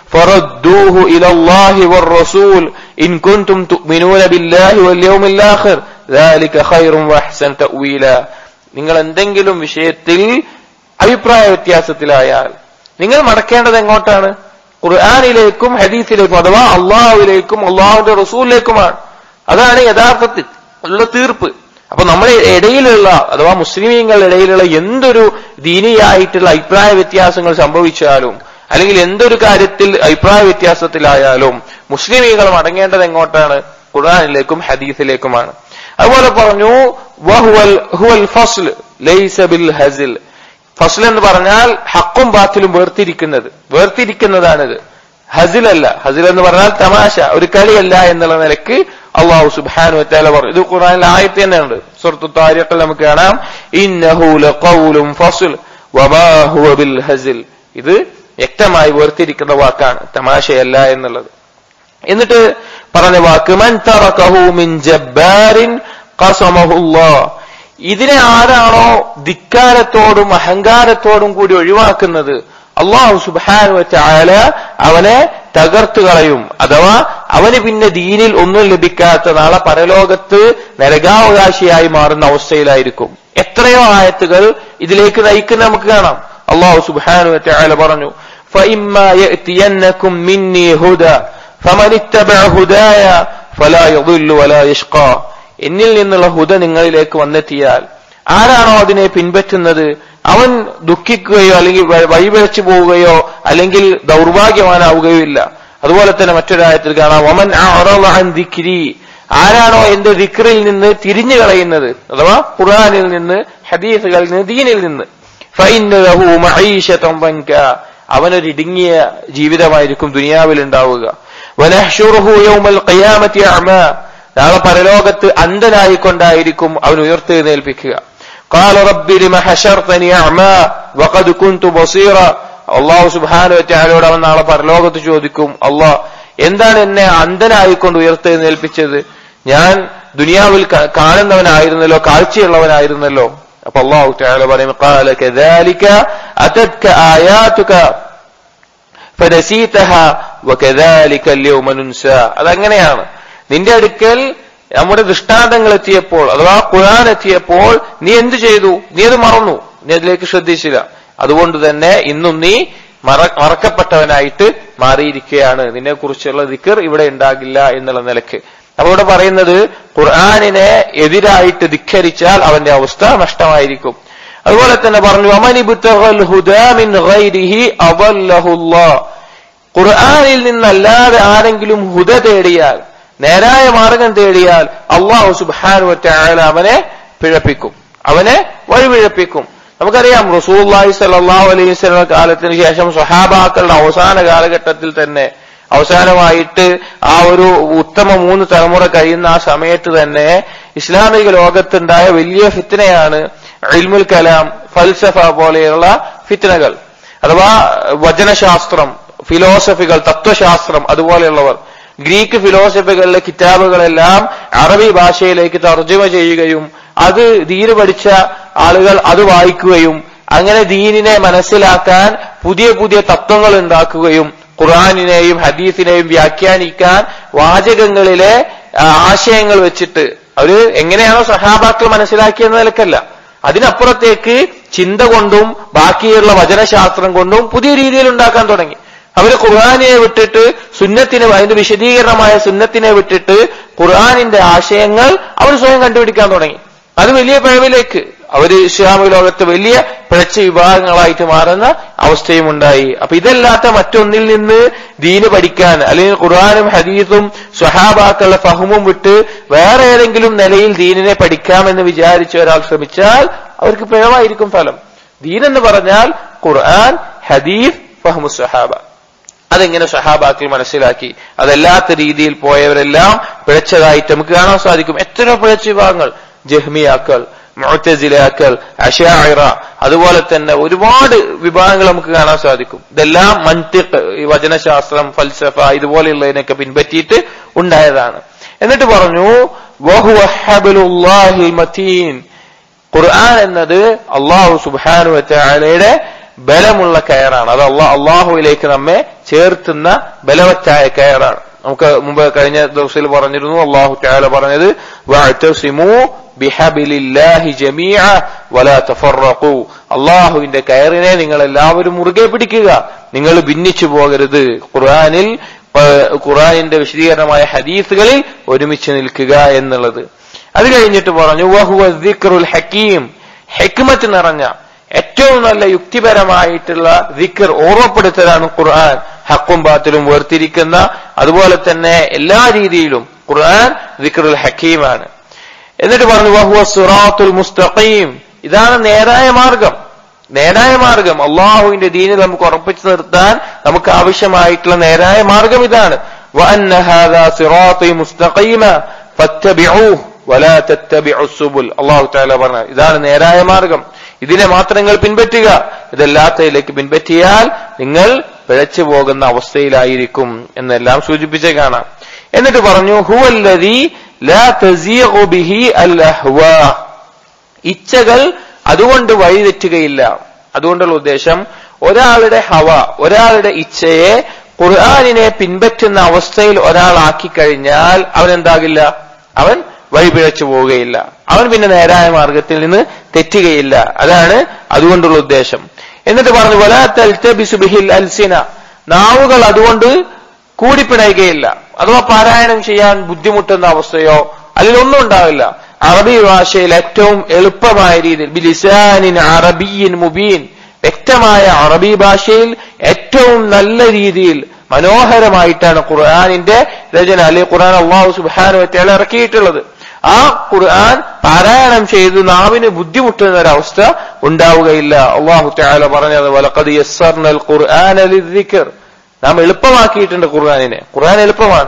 [SPEAKER 1] فردوه إلى الله والرسول إن كنتم تؤمنون بالله واليوم الآخر ذلك خير وأحسن تأويلا നിങ്ങൾ എന്തെങ്കിലും വിഷയത്തിൽ അഭിപ്രായ വ്യത്യാസത്തിലായാൽ നിങ്ങൾ മടക്കേണ്ടത് എങ്ങോട്ടാണ് ഖുർആാനിലേക്കും ഹദീസിലേക്കും അഥവാ അള്ളാഹുവിലേക്കും അള്ളാഹുവിന്റെ റസൂലിലേക്കുമാണ് അതാണ് യഥാർത്ഥത്തിൽ ഉള്ള തീർപ്പ് അപ്പൊ നമ്മുടെ ഇടയിലുള്ള അഥവാ മുസ്ലിമീങ്ങളുടെ ഇടയിലുള്ള എന്തൊരു ദീനിയായിട്ടുള്ള അഭിപ്രായ വ്യത്യാസങ്ങൾ സംഭവിച്ചാലും അല്ലെങ്കിൽ എന്തൊരു കാര്യത്തിൽ അഭിപ്രായ വ്യത്യാസത്തിലായാലും മുസ്ലിമീങ്ങൾ മടങ്ങേണ്ടത് എങ്ങോട്ടാണ് ഖുർആാനിലേക്കും ഹദീസിലേക്കുമാണ് അതുപോലെ പറഞ്ഞു വഹുവൽ ഹുവൽ ഫസ്ൽ ലൈസ ബിൽ ഹസിൽ ഫസ്ൽ എന്ന് പറഞ്ഞാൽ ഹക്കും ബാത്തിലും വേർതിരിക്കുന്നത് വേർതിരിക്കുന്നതാണിത് ഹസിലല്ല ഹസിൽ എന്ന് പറഞ്ഞാൽ തമാശ ഒരു കളിയല്ല എന്നുള്ള നിലക്ക് അള്ളാഹു സുബാനു വറ്റാല പറഞ്ഞു ഇത് ഖുർആനിൽ ആയത്ത് തന്നെയുണ്ട് സുഹൃത്തു താരിഖിൽ നമുക്ക് കാണാം ഇന്നഹു ലഖൗലും ഫസ്ൽ വമാ ഹുവ ബിൽ ഹസിൽ ഇത് വ്യക്തമായി വേർതിരിക്കുന്ന വാക്കാണ് തമാശയല്ല എന്നുള്ളത് എന്നിട്ട് പറഞ്ഞ വാക്ക് മൻ തറകഹു മിൻ ജബ്ബാരിൻ ഖസമഹുല്ലാഹ് ഇതിനെ ആരാണോ ധിക്കാരത്തോടും അഹങ്കാരത്തോടും കൂടി ഒഴിവാക്കുന്നത് അള്ളാഹു സുബാനു ചായാല അവനെ തകർത്തു കളയും അഥവാ അവന് പിന്നെ ദീനിൽ ഒന്നും ലഭിക്കാത്ത നാളെ പരലോകത്ത് നരകാവകാശിയായി മാറുന്ന അവസ്ഥയിലായിരിക്കും എത്രയോ ആയത്തുകൾ ഇതിലേക്ക് നയിക്കുന്ന നമുക്ക് കാണാം അള്ളാഹു സുബാനു ചായാല പറഞ്ഞു فإما يأتينكم مني هدى فمن اتبع هداي فلا يضل ولا يشقى എന്നിൽ നിന്നുള്ള ഹുദ നിങ്ങളിലേക്ക് വന്നെത്തിയാൽ ആരാണോ അതിനെ പിൻപറ്റുന്നത് അവൻ ദുഃഖിക്കുകയോ അല്ലെങ്കിൽ വഴിപിഴച്ചു പോവുകയോ അല്ലെങ്കിൽ ദൗർഭാഗ്യവാനാവുകയോ ഇല്ല അതുപോലെ തന്നെ മറ്റൊരായത്തിൽ കാണാം ഒമൻ ദിക്രി ആരാണോ എന്റെ ദിക്റിൽ നിന്ന് തിരിഞ്ഞു കളയുന്നത് അഥവാ ഖുർആാനിൽ നിന്ന് ഹദീസുകളിൽ നിന്ന് ദീനിൽ നിന്ന് അവനൊരു ഇടുങ്ങിയ ജീവിതമായിരിക്കും ദുനിയാവിൽ ഉണ്ടാവുക വനഹ്ഷുറുഹു യൗമൽ ഖിയാമത്തി അഅമ നാളെ പരലോകത്ത് അന്ധനായിക്കൊണ്ടായിരിക്കും അവൻ ഉയർത്തെഴുന്നേൽപ്പിക്കുക قال رب لم حشرتني أعمى وقد كنت بصيرا അള്ളാഹു സുബാനു വറ്റാലോട് അവൻ നാളെ പരലോകത്ത് ചോദിക്കും അള്ളാഹ് എന്താണ് എന്നെ അന്ധനായിക്കൊണ്ട് ഉയർത്തെഴുന്നേൽപ്പിച്ചത് ഞാൻ ദുനിയാവിൽ ക- കാണുന്നവനായിരുന്നല്ലോ കാഴ്ചയുള്ളവനായിരുന്നല്ലോ അപ്പൊ അള്ളാഹു تعالى പറയും قال كذلك أتتك آياتك فنسيتها وكذلك اليوم ننسى അതങ്ങനെയാണ് നിന്റെ അടുക്കൽ നമ്മുടെ ദൃഷ്ടാന്തങ്ങൾ എത്തിയപ്പോൾ അഥവാ ഖുർആൻ എത്തിയപ്പോൾ നീ എന്ത് ചെയ്തു നീ അത് മറന്നു നീ അതിലേക്ക് ശ്രദ്ധിച്ചില്ല അതുകൊണ്ട് തന്നെ ഇന്നും നീ മറ മറക്കപ്പെട്ടവനായിട്ട് മാറിയിരിക്കുകയാണ് നിന്നെ കുറിച്ചുള്ള ദിക്കർ ഇവിടെ ഉണ്ടാകില്ല എന്നുള്ള നിലക്ക് അപ്പൊ ഇവിടെ പറയുന്നത് ഖുർആാനിനെ എതിരായിട്ട് ധിക്കരിച്ചാൽ അവന്റെ അവസ്ഥ നഷ്ടമായിരിക്കും അതുപോലെ തന്നെ പറഞ്ഞു അമനിബുത്തഹൽ ഹുദാ മിൻ ഗൈരിഹി അദല്ലഹുല്ലാഹ് ഖുർആനിൽ നിന്നല്ലാതെ ആരെങ്കിലും ഹുദ തേടിയാൽ നേരായ മാർഗം തേടിയാൽ അള്ളാഹു സുബാനു വറ്റായാൽ അവനെ പിഴപ്പിക്കും അവനെ വഴിപിഴപ്പിക്കും നമുക്കറിയാം റസൂല്ലാഹി സല്ലാഹു അലൈഹി സ്വലം കാലത്തിന് ശേഷം സ്വഹാബാക്കളുടെ അവസാന കാലഘട്ടത്തിൽ തന്നെ അവസാനമായിട്ട് ആ ഒരു ഉത്തമ മൂന്ന് തലമുറ കഴിയുന്ന ആ സമയത്ത് തന്നെ ഇസ്ലാമിക ലോകത്തുണ്ടായ വലിയ ഫിത്തനയാണ് ഇൽമുൽ കലാം ഫൽസഫ പോലെയുള്ള ഫിത്തനകൾ അഥവാ വചനശാസ്ത്രം ഫിലോസഫികൾ തത്വശാസ്ത്രം അതുപോലെയുള്ളവർ ഗ്രീക്ക് ഫിലോസഫികളിലെ കിതാബുകളെല്ലാം അറബി ഭാഷയിലേക്ക് തർജ്ജമ ചെയ്യുകയും അത് ദീന് പഠിച്ച ആളുകൾ അത് വായിക്കുകയും അങ്ങനെ ദീനിനെ മനസ്സിലാക്കാൻ പുതിയ പുതിയ തത്വങ്ങൾ ഉണ്ടാക്കുകയും ഖുർആാനിനെയും ഹദീസിനെയും വ്യാഖ്യാനിക്കാൻ വാചകങ്ങളിലെ ആ, ആശയങ്ങൾ വെച്ചിട്ട് അവര് എങ്ങനെയാണോ സഹാബാക്കൾ മനസ്സിലാക്കിയെന്ന നിലക്കല്ല അതിനപ്പുറത്തേക്ക് ചിന്ത കൊണ്ടും ബാക്കിയുള്ള വചനശാസ്ത്രം കൊണ്ടും പുതിയ രീതിയിൽ ഉണ്ടാക്കാൻ തുടങ്ങി അവര് ഖുർആാനിനെ വിട്ടിട്ട് സുന്നത്തിനെ അതിന്റെ വിശദീകരണമായ സുന്നത്തിനെ വിട്ടിട്ട് ഖുർആാനിന്റെ ആശയങ്ങൾ അവർ സ്വയം കണ്ടുപിടിക്കാൻ തുടങ്ങി അത് വലിയ പിഴവിലേക്ക് അവര് ഇസ്ലാമിക ലോകത്ത് വലിയ പിഴച്ച വിഭാഗങ്ങളായിട്ട് മാറുന്ന അവസ്ഥയും ഉണ്ടായി അപ്പൊ ഇതല്ലാത്ത മറ്റൊന്നിൽ നിന്ന് ദീന് പഠിക്കാൻ അല്ലെങ്കിൽ ഖുർആാനും ഹദീസും സ്വഹാബാക്കളുടെ ഫഹമും വിട്ട് വേറെ ഏതെങ്കിലും നിലയിൽ ദീനിനെ പഠിക്കാമെന്ന് വിചാരിച്ച ഒരാൾ ശ്രമിച്ചാൽ അവർക്ക് പിഴവായിരിക്കും ഫലം ദീൻ എന്ന് പറഞ്ഞാൽ ഖുർആൻ ഹദീസ് ഫഹമു സ്വഹാബ അതെങ്ങനെ സഹാബാക്കൾ മനസ്സിലാക്കി അതല്ലാത്ത രീതിയിൽ പോയവരെല്ലാം പിഴച്ചതായിട്ട് നമുക്ക് കാണാൻ സാധിക്കും എത്ര പിഴച്ച വിഭാഗങ്ങൾ ജഹ്മിയാക്കൾ മുഅത്തസിലാക്കൾ അഷാഇറ അതുപോലെ തന്നെ ഒരുപാട് വിഭാഗങ്ങൾ നമുക്ക് കാണാൻ സാധിക്കും ഇതെല്ലാം മന്തിഖ് ഈ വചനശാസ്ത്രം ഫൽസഫ ഇതുപോലെയുള്ളതിനൊക്കെ പിൻപറ്റിയിട്ട് ഉണ്ടായതാണ് എന്നിട്ട് പറഞ്ഞു വഹുവ ഹബ്ലുല്ലാഹിൽ മതീൻ ഖുർആൻ എന്നത് അള്ളാഹു സുബാനു വറ്റാലയുടെ ബലമുള്ള കയറാണ് അത് അള്ളാഹ് അള്ളാഹുവിലേക്ക് നമ്മെ ചേർത്തുന്ന ബലവറ്റായ കയറാണ് നമുക്ക് മുമ്പ് കഴിഞ്ഞ ദിവസത്തിൽ പറഞ്ഞിരുന്നു അള്ളാഹു ചാല പറഞ്ഞത് വഅ്തസിമൂ ബിഹബിലില്ലാഹി ജമീഅ വലാ തഫറഖു അള്ളാഹുവിന്റെ കയറിനെ നിങ്ങൾ എല്ലാവരും മുറുകെ പിടിക്കുക നിങ്ങൾ ഭിന്നിച്ചു പോകരുത് ഖുർആനിൽ ഏഹ്, ഖുർആനിന്റെ വിശദീകരണമായ ഹദീസുകളിൽ ഒരുമിച്ച് നിൽക്കുക എന്നുള്ളത് അത് കഴിഞ്ഞിട്ട് പറഞ്ഞു വഹുവ ദിക്റുൽ ഹക്കീം ഹെക്മത്ത് നിറഞ്ഞ ഏറ്റവും നല്ല യുക്തിപരമായിട്ടുള്ള ദിക്കർ ഓർമ്മപ്പെടുത്തലാണ് ഖുർആൻ ഹക്കും ബാത്തിലും വേർതിരിക്കുന്ന അതുപോലെ തന്നെ എല്ലാ രീതിയിലും ഖുർആൻ ദിക്റുൽ ഹക്കീമാണ് എന്നിട്ട് പറഞ്ഞു വഹുവ സുറാത്തുൽ മുസ്തഖീം ഇതാണ് നേരായ മാർഗം നേരായ മാർഗം അള്ളാഹുവിന്റെ ദീനിൽ നമുക്ക് ഉറപ്പിച്ചു നിർത്താൻ നമുക്ക് ആവശ്യമായിട്ടുള്ള നേരായ മാർഗം ഇതാണ് وأن هذا صراطي مستقيما فاتبعوه ولا تتبعوا السبل അള്ളാഹു താല പറഞ്ഞു ഇതാണ് നേരായ മാർഗം ഇതിനെ മാത്രം നിങ്ങൾ പിൻപറ്റുക ഇതല്ലാത്തതിലേക്ക് പിൻപറ്റിയാൽ നിങ്ങൾ പിഴച്ചു പോകുന്ന അവസ്ഥയിലായിരിക്കും എന്നെല്ലാം സൂചിപ്പിച്ച് കാണാം എന്നിട്ട് പറഞ്ഞു ഹുവല്ലദീ ലാ തസീഗു ബിഹി അൽ അഹ്വാ ഇച്ഛകൾ അതുകൊണ്ട് വഴിതെറ്റുകയില്ല അതുകൊണ്ടുള്ള ഉദ്ദേശം ഒരാളുടെ ഹവ ഒരാളുടെ ഇച്ഛയെ ഖുർആാനിനെ പിൻപറ്റുന്ന അവസ്ഥയിൽ ഒരാളാക്കി കഴിഞ്ഞാൽ അവൻ എന്താകില്ല അവൻ വഴിപിഴച്ചു പോവുകയില്ല അവൻ പിന്നെ നേരായ മാർഗത്തിൽ നിന്ന് തെറ്റുകയില്ല അതാണ് അതുകൊണ്ടുള്ള ഉദ്ദേശം എന്നിട്ട് പറഞ്ഞു വലാ തൽതബിസു ബിഹിൽ അൽസിന നാവുകൾ അതുകൊണ്ട് കൂടിപ്പിണയുകയില്ല അഥവാ പാരായണം ചെയ്യാൻ ബുദ്ധിമുട്ടുന്ന അവസ്ഥയോ അതിലൊന്നും ഉണ്ടാവില്ല അറബി ഭാഷയിൽ ഏറ്റവും എളുപ്പമായ രീതിയിൽ ബിലിസാനിൻ അറബിയിൻ മുബീൻ വ്യക്തമായ അറബി ഭാഷയിൽ ഏറ്റവും നല്ല രീതിയിൽ മനോഹരമായിട്ടാണ് ഖുർആാനിന്റെ രചന അല്ലെങ്കിൽ ഖുർആൻ അള്ളാഹു സുബാനു വറ്റയാൾ ഇറക്കിയിട്ടുള്ളത് ആ ഖുർആൻ പാരായണം ചെയ്ത് നാവിന് ബുദ്ധിമുട്ടുന്ന ഒരവസ്ഥ ഉണ്ടാവുകയില്ല അള്ളാഹു തആല പറഞ്ഞത് വലഖദ് യസ്സർനൽ ഖുർആന ലിദ്ദിക്ർ നാം എളുപ്പമാക്കിയിട്ടുണ്ട് ഖുർആനിനെ ഖുർആൻ എളുപ്പമാണ്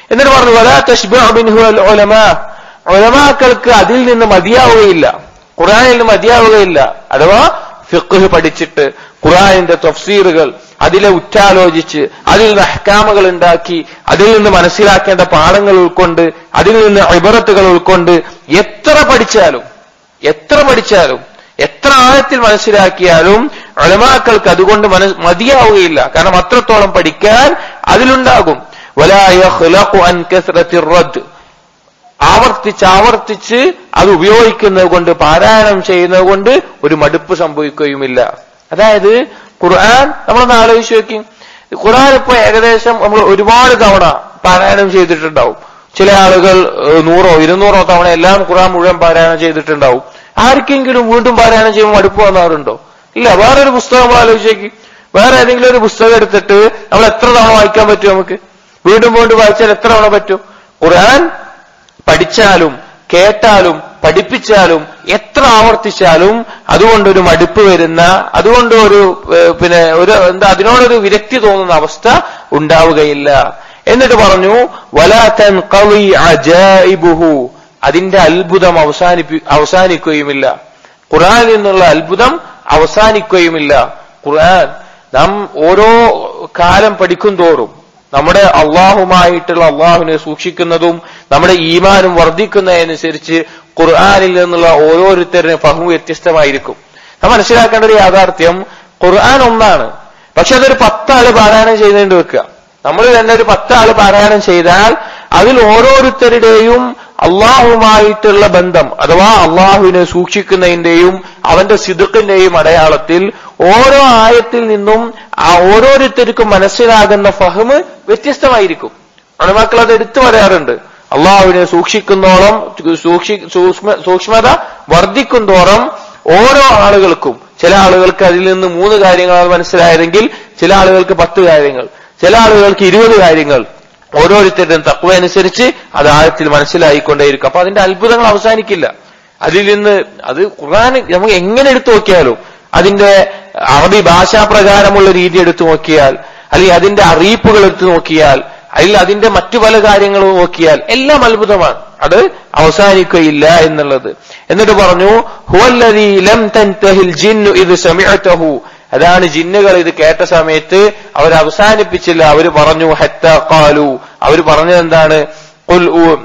[SPEAKER 1] എന്നിട്ട് പറഞ്ഞു വലാ തശ്ബഉ മിൻഹു അൽ ഉലമാ ഉലമാക്കൾക്ക് അതിൽ നിന്ന് മതിയാവുകയില്ല ഖുർആനിൽ നിന്ന് മതിയാവുകയില്ല അഥവാ ഫിഖ് പഠിച്ചിട്ട് ഖുർആനിന്റെ തഫ്സീറുകൾ അതിലെ ഉറ്റാലോചിച്ച് അതിൽ നിന്ന് അഹ്കാമുകൾ ഉണ്ടാക്കി അതിൽ നിന്ന് മനസ്സിലാക്കേണ്ട പാഠങ്ങൾ ഉൾക്കൊണ്ട് അതിൽ നിന്ന് ഇബറത്തുകൾ ഉൾക്കൊണ്ട് എത്ര പഠിച്ചാലും എത്ര പഠിച്ചാലും എത്ര ആഴത്തിൽ മനസ്സിലാക്കിയാലും അളമാക്കൾക്ക് അതുകൊണ്ട് മന മതിയാവുകയില്ല കാരണം അത്രത്തോളം പഠിക്കാൻ അതിലുണ്ടാകും വലാ യഖ്ലഖു അൻ കസ്റത്തി റദ്ദ് ആവർത്തിച്ച് ആവർത്തിച്ച് അത് ഉപയോഗിക്കുന്നത് കൊണ്ട് പാരായണം ചെയ്യുന്നത് കൊണ്ട് ഒരു മടുപ്പ് സംഭവിക്കുകയുമില്ല അതായത് ഖുർആൻ നമ്മളൊന്ന് ആലോചിച്ച് നോക്കി ഖുർആൻ ഇപ്പൊ ഏകദേശം നമ്മൾ ഒരുപാട് തവണ പാരായണം ചെയ്തിട്ടുണ്ടാവും ചില ആളുകൾ ഏഹ്, നൂറോ ഇരുന്നൂറോ തവണ എല്ലാം ഖുർആൻ മുഴുവൻ പാരായണം ചെയ്തിട്ടുണ്ടാവും ആർക്കെങ്കിലും വീണ്ടും പാരായണം ചെയ്യുമ്പോൾ മടുപ്പ് വന്നാറുണ്ടോ ഇല്ല വേറൊരു പുസ്തകം നമ്മൾ ആലോചിച്ചേക്ക് വേറെ ഏതെങ്കിലും ഒരു പുസ്തകം എടുത്തിട്ട് നമ്മൾ എത്ര തവണ വായിക്കാൻ പറ്റും നമുക്ക് വീണ്ടും വീണ്ടും വായിച്ചാൽ എത്ര തവണ പറ്റും ഖുർആൻ പഠിച്ചാലും കേട്ടാലും പഠിപ്പിച്ചാലും എത്ര ആവർത്തിച്ചാലും അതുകൊണ്ടൊരു മടുപ്പ് വരുന്ന അതുകൊണ്ട് ഒരു ഏഹ്, പിന്നെ ഒരു എന്താ അതിനോടൊരു വിരക്തി തോന്നുന്ന അവസ്ഥ ഉണ്ടാവുകയില്ല എന്നിട്ട് പറഞ്ഞു വലാത്തൻ കവി അജായിബുഹു അതിന്റെ അത്ഭുതം അവസാനിപ്പി അവസാനിക്കുകയുമില്ല ഖുർആനിൽ നിന്നുള്ള അത്ഭുതം അവസാനിക്കുകയുമില്ല ഖുർആൻ നാം ഓരോ കാലം പഠിക്കും തോറും നമ്മുടെ അള്ളാഹുമായിട്ടുള്ള അള്ളാഹുവിനെ സൂക്ഷിക്കുന്നതും നമ്മുടെ ഈമാനും വർദ്ധിക്കുന്നതനുസരിച്ച് ഖുർആനിൽ നിന്നുള്ള ഓരോരുത്തരുടെ ഫഹു വ്യത്യസ്തമായിരിക്കും നാം മനസ്സിലാക്കേണ്ട ഒരു യാഥാർത്ഥ്യം ഖുർആൻ ഒന്നാണ് പക്ഷെ അതൊരു പത്താള് പാരായണം ചെയ്തുകൊണ്ട് വെക്കുക നമ്മൾ തന്നെ ഒരു പത്താള് പാരായണം ചെയ്താൽ അതിൽ ഓരോരുത്തരുടെയും അള്ളാഹുമായിട്ടുള്ള ബന്ധം അഥവാ അള്ളാഹുവിനെ സൂക്ഷിക്കുന്നതിന്റെയും അവന്റെ സിദുക്കിന്റെയും അടയാളത്തിൽ ഓരോ ആയത്തിൽ നിന്നും ആ ഓരോരുത്തർക്കും മനസ്സിലാകുന്ന ഫഹ്മ് വ്യത്യസ്തമായിരിക്കും അണുമക്കൾ അത് എടുത്തു പറയാറുണ്ട് അള്ളാഹുവിനെ സൂക്ഷിക്കുന്നോളം സൂക്ഷി സൂക്ഷ്മ സൂക്ഷ്മത വർദ്ധിക്കും തോറും ഓരോ ആളുകൾക്കും ചില ആളുകൾക്ക് അതിൽ നിന്ന് മൂന്ന് കാര്യങ്ങളാണ് മനസ്സിലായതെങ്കിൽ ചില ആളുകൾക്ക് പത്ത് കാര്യങ്ങൾ ചില ആളുകൾക്ക് ഇരുപത് കാര്യങ്ങൾ ഓരോരുത്തരുടെയും തത്വം അനുസരിച്ച് അത് ആഴത്തിൽ മനസ്സിലായിക്കൊണ്ടേയിരിക്കും അപ്പൊ അതിന്റെ അത്ഭുതങ്ങൾ അവസാനിക്കില്ല അതിൽ നിന്ന് അത് ഖുർആൻ നമുക്ക് എങ്ങനെ എടുത്തു നോക്കിയാലും അതിന്റെ അറബി ഭാഷാപ്രകാരമുള്ള രീതി എടുത്തു നോക്കിയാൽ അല്ലെങ്കിൽ അതിന്റെ അറിയിപ്പുകൾ എടുത്തു നോക്കിയാൽ അതിൽ അതിന്റെ മറ്റു പല കാര്യങ്ങളും നോക്കിയാൽ എല്ലാം അത്ഭുതമാണ് അത് അവസാനിക്കുകയില്ല എന്നുള്ളത് എന്നിട്ട് പറഞ്ഞു ഹുവല്ലദീ ലം തൻതഹിൽ ജിന്നു ഇത് സമിഅതഹു അതാണ് ജിന്നുകൾ ഇത് കേട്ട സമയത്ത് അവർ അവസാനിപ്പിച്ചില്ല അവർ പറഞ്ഞു ഹത്ത ഖാലു അവർ പറഞ്ഞത് എന്താണ് ഖുൽ ഊ-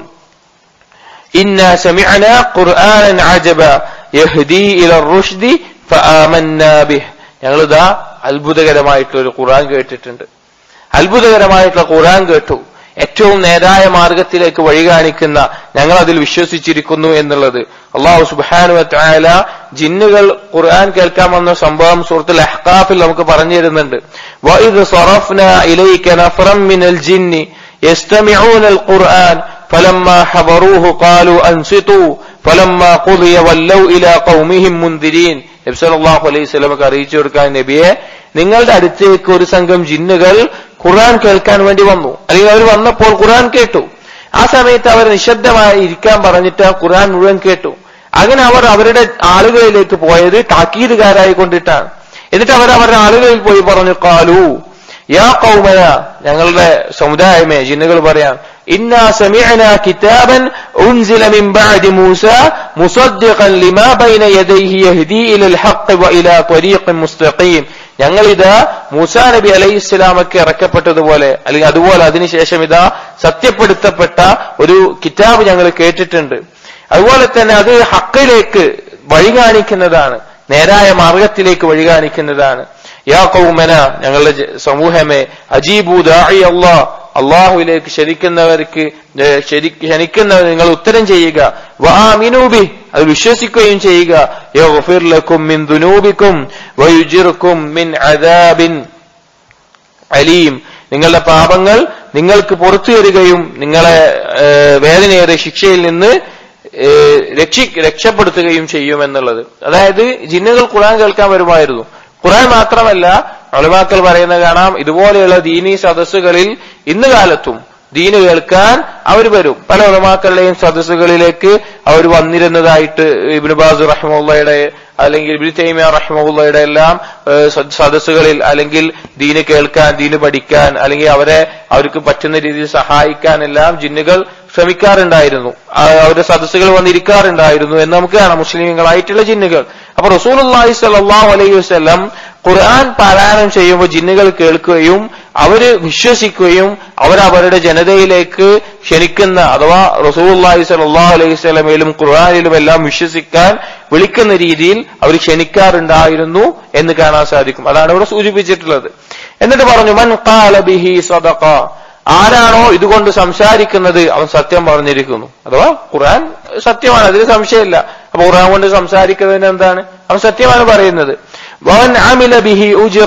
[SPEAKER 1] إنا سمعنا قرآنا عجبا يهدي إلى الرشد فآمنا به ഞങ്ങളിതാ അത്ഭുതകരമായിട്ടുള്ള ഒരു ഖുർആൻ കേട്ടിട്ടുണ്ട് അത്ഭുതകരമായിട്ടുള്ള ഖുർആൻ കേട്ടു ഏറ്റവും നേരായ മാർഗത്തിലേക്ക് വഴി കാണിക്കുന്ന ഞങ്ങൾ അതിൽ വിശ്വസിച്ചിരിക്കുന്നു എന്നുള്ളത് അള്ളാഹു സുബാനു തായാല ജിന്നുകൾ ഖുർആൻ കേൾക്കാൻ വന്ന സംഭവം സുഹൃത്തുൽ അഹ്കാഫിൽ നമുക്ക് പറഞ്ഞു തരുന്നുണ്ട് وَإِذْ صَرَفْنَا إِلَيْكَ نَفْرًا مِنَ الْجِنِّ يَسْتَمِعُونَ الْقُرْآنَ فلما حضروه قالوا أنصتوا فلما قضي ولوا إلى قومهم منذرين നബി സല്ലല്ലാഹു അലൈഹി വസല്ലമക്ക് അറിയിച്ചു കൊടുക്കാൻ നബിയെ നിങ്ങളുടെ അടുത്തേക്ക് ഒരു സംഘം ജിന്നുകൾ ഖുർആൻ കേൾക്കാൻ വേണ്ടി വന്നു അല്ലെങ്കിൽ അവർ വന്നപ്പോൾ ഖുർആൻ കേട്ടു ആ സമയത്ത് അവർ നിശബ്ദമായി ഇരിക്കാൻ പറഞ്ഞിട്ട് ആ ഖുർആൻ മുഴുവൻ കേട്ടു അങ്ങനെ അവർ അവരുടെ ആളുകളിലേക്ക് പോയത് താക്കീതുകാരായി കൊണ്ടിട്ടാണ് എന്നിട്ട് അവർ അവരുടെ ആളുകളിൽ പോയി പറഞ്ഞു കാലു യാ കൗമന ഞങ്ങളുടെ സമുദായമേ ജിന്നുകൾ പറയാം ഇന്നാ സമിഅന കിതാബൻ ഉൻസില മിൻ ബഅദി മൂസ മുസദ്ദിഖൻ ലിമാ ബൈന യദൈഹി യഹ്ദി ഇലൽ ഹഖ് വ ഇലാ ത്വരീഖിൻ മുസ്തഖീം ഞങ്ങളിതാ മൂസാ നബി അലൈഹി ഇസ്ലാമൊക്കെ ഇറക്കപ്പെട്ടതുപോലെ അല്ലെങ്കിൽ അതുപോലെ അതിനുശേഷം ഇതാ സത്യപ്പെടുത്തപ്പെട്ട ഒരു കിതാബ് ഞങ്ങൾ കേട്ടിട്ടുണ്ട് അതുപോലെ തന്നെ അത് ഹക്കിലേക്ക് വഴി കാണിക്കുന്നതാണ് നേരായ മാർഗത്തിലേക്ക് വഴി കാണിക്കുന്നതാണ് യാ കൗമന ഞങ്ങളുടെ ജ- സമൂഹമേ അജീബു ദാഇ അള്ളാ അള്ളാഹുവിലേക്ക് ക്ഷണിക്കുന്നവർക്ക് ഏ, ക്ഷരി- ക്ഷണിക്കുന്നവർ നിങ്ങൾ ഉത്തരം ചെയ്യുക വാമിനൂബി അത് വിശ്വസിക്കുകയും ചെയ്യുക യഗ്ഫിർ ലക്കും മിൻ ദുനൂബിക്കും വയുജിർക്കും മിൻ അദാബിൻ അലീം നിങ്ങളുടെ പാപങ്ങൾ നിങ്ങൾക്ക് പുറത്തു തരികയും നിങ്ങളെ ഏ, വേദനയേറിയ ശിക്ഷയിൽ നിന്ന് ഏ, രക്ഷി രക്ഷപ്പെടുത്തുകയും ചെയ്യുമെന്നുള്ളത് അതായത് ജിന്നുകൾ ഖുർആൻ കേൾക്കാൻ വരുമായിരുന്നു ഖുർആൻ മാത്രമല്ല ഒളിമാക്കൾ പറയുന്നത് കാണാം ഇതുപോലെയുള്ള ദീനീ സദസ്സുകളിൽ ഇന്ന് കാലത്തും ദീന് കേൾക്കാൻ അവർ വരും പല ഉലമാക്കളുടെയും സദസ്സുകളിലേക്ക് അവർ വന്നിരുന്നതായിട്ട് ഇബ്നു ബാസ് റഹ്മുള്ളയുടെ അല്ലെങ്കിൽ ഇബ്നു തൈമിയ റഹ്മുള്ളയുടെ എല്ലാം ഏഹ്, സ- സദസ്സുകളിൽ അല്ലെങ്കിൽ ദീന് കേൾക്കാൻ ദീന് പഠിക്കാൻ അല്ലെങ്കിൽ അവരെ അവർക്ക് പറ്റുന്ന രീതിയിൽ സഹായിക്കാൻ എല്ലാം ജിന്നുകൾ ശ്രമിക്കാറുണ്ടായിരുന്നു ആ, അവരുടെ സദസ്സുകൾ വന്നിരിക്കാറുണ്ടായിരുന്നു എന്ന് നമുക്ക് കാണാം മുസ്ലിങ്ങളായിട്ടുള്ള ജിന്നുകൾ അപ്പൊ റസൂലുള്ളാഹി സ്വല്ലല്ലാഹു അലൈഹി വസല്ലം ഖുർആൻ പാരായണം ചെയ്യുമ്പോൾ ജിന്നുകൾ കേൾക്കുകയും അവര് വിശ്വസിക്കുകയും അവരവരുടെ ജനതയിലേക്ക് ക്ഷണിക്കുന്ന അഥവാ റസൂലുള്ളാഹി സ്വല്ലല്ലാഹു അലൈഹി വസല്ലമയിലും ഖുർആനിലും എല്ലാം വിശ്വസിക്കാൻ വിളിക്കുന്ന രീതിയിൽ അവർ ക്ഷണിക്കാറുണ്ടായിരുന്നു എന്ന് കാണാൻ സാധിക്കും അതാണ് ഇവിടെ സൂചിപ്പിച്ചിട്ടുള്ളത് എന്നിട്ട് പറഞ്ഞു മൻ ഖാല ബിഹി സദഖ ആരാണോ ഇതുകൊണ്ട് സംസാരിക്കുന്നത് അവൻ സത്യം പറഞ്ഞിരിക്കുന്നു അഥവാ ഖുർആൻ സത്യമാണ് അതിന് സംശയമില്ല അപ്പൊ ഖുർആൻ കൊണ്ട് സംസാരിക്കുന്നതിന് എന്താണ് അവൻ സത്യമാണ് പറയുന്നത് വൻ ആമില ബിഹി ഉജിറ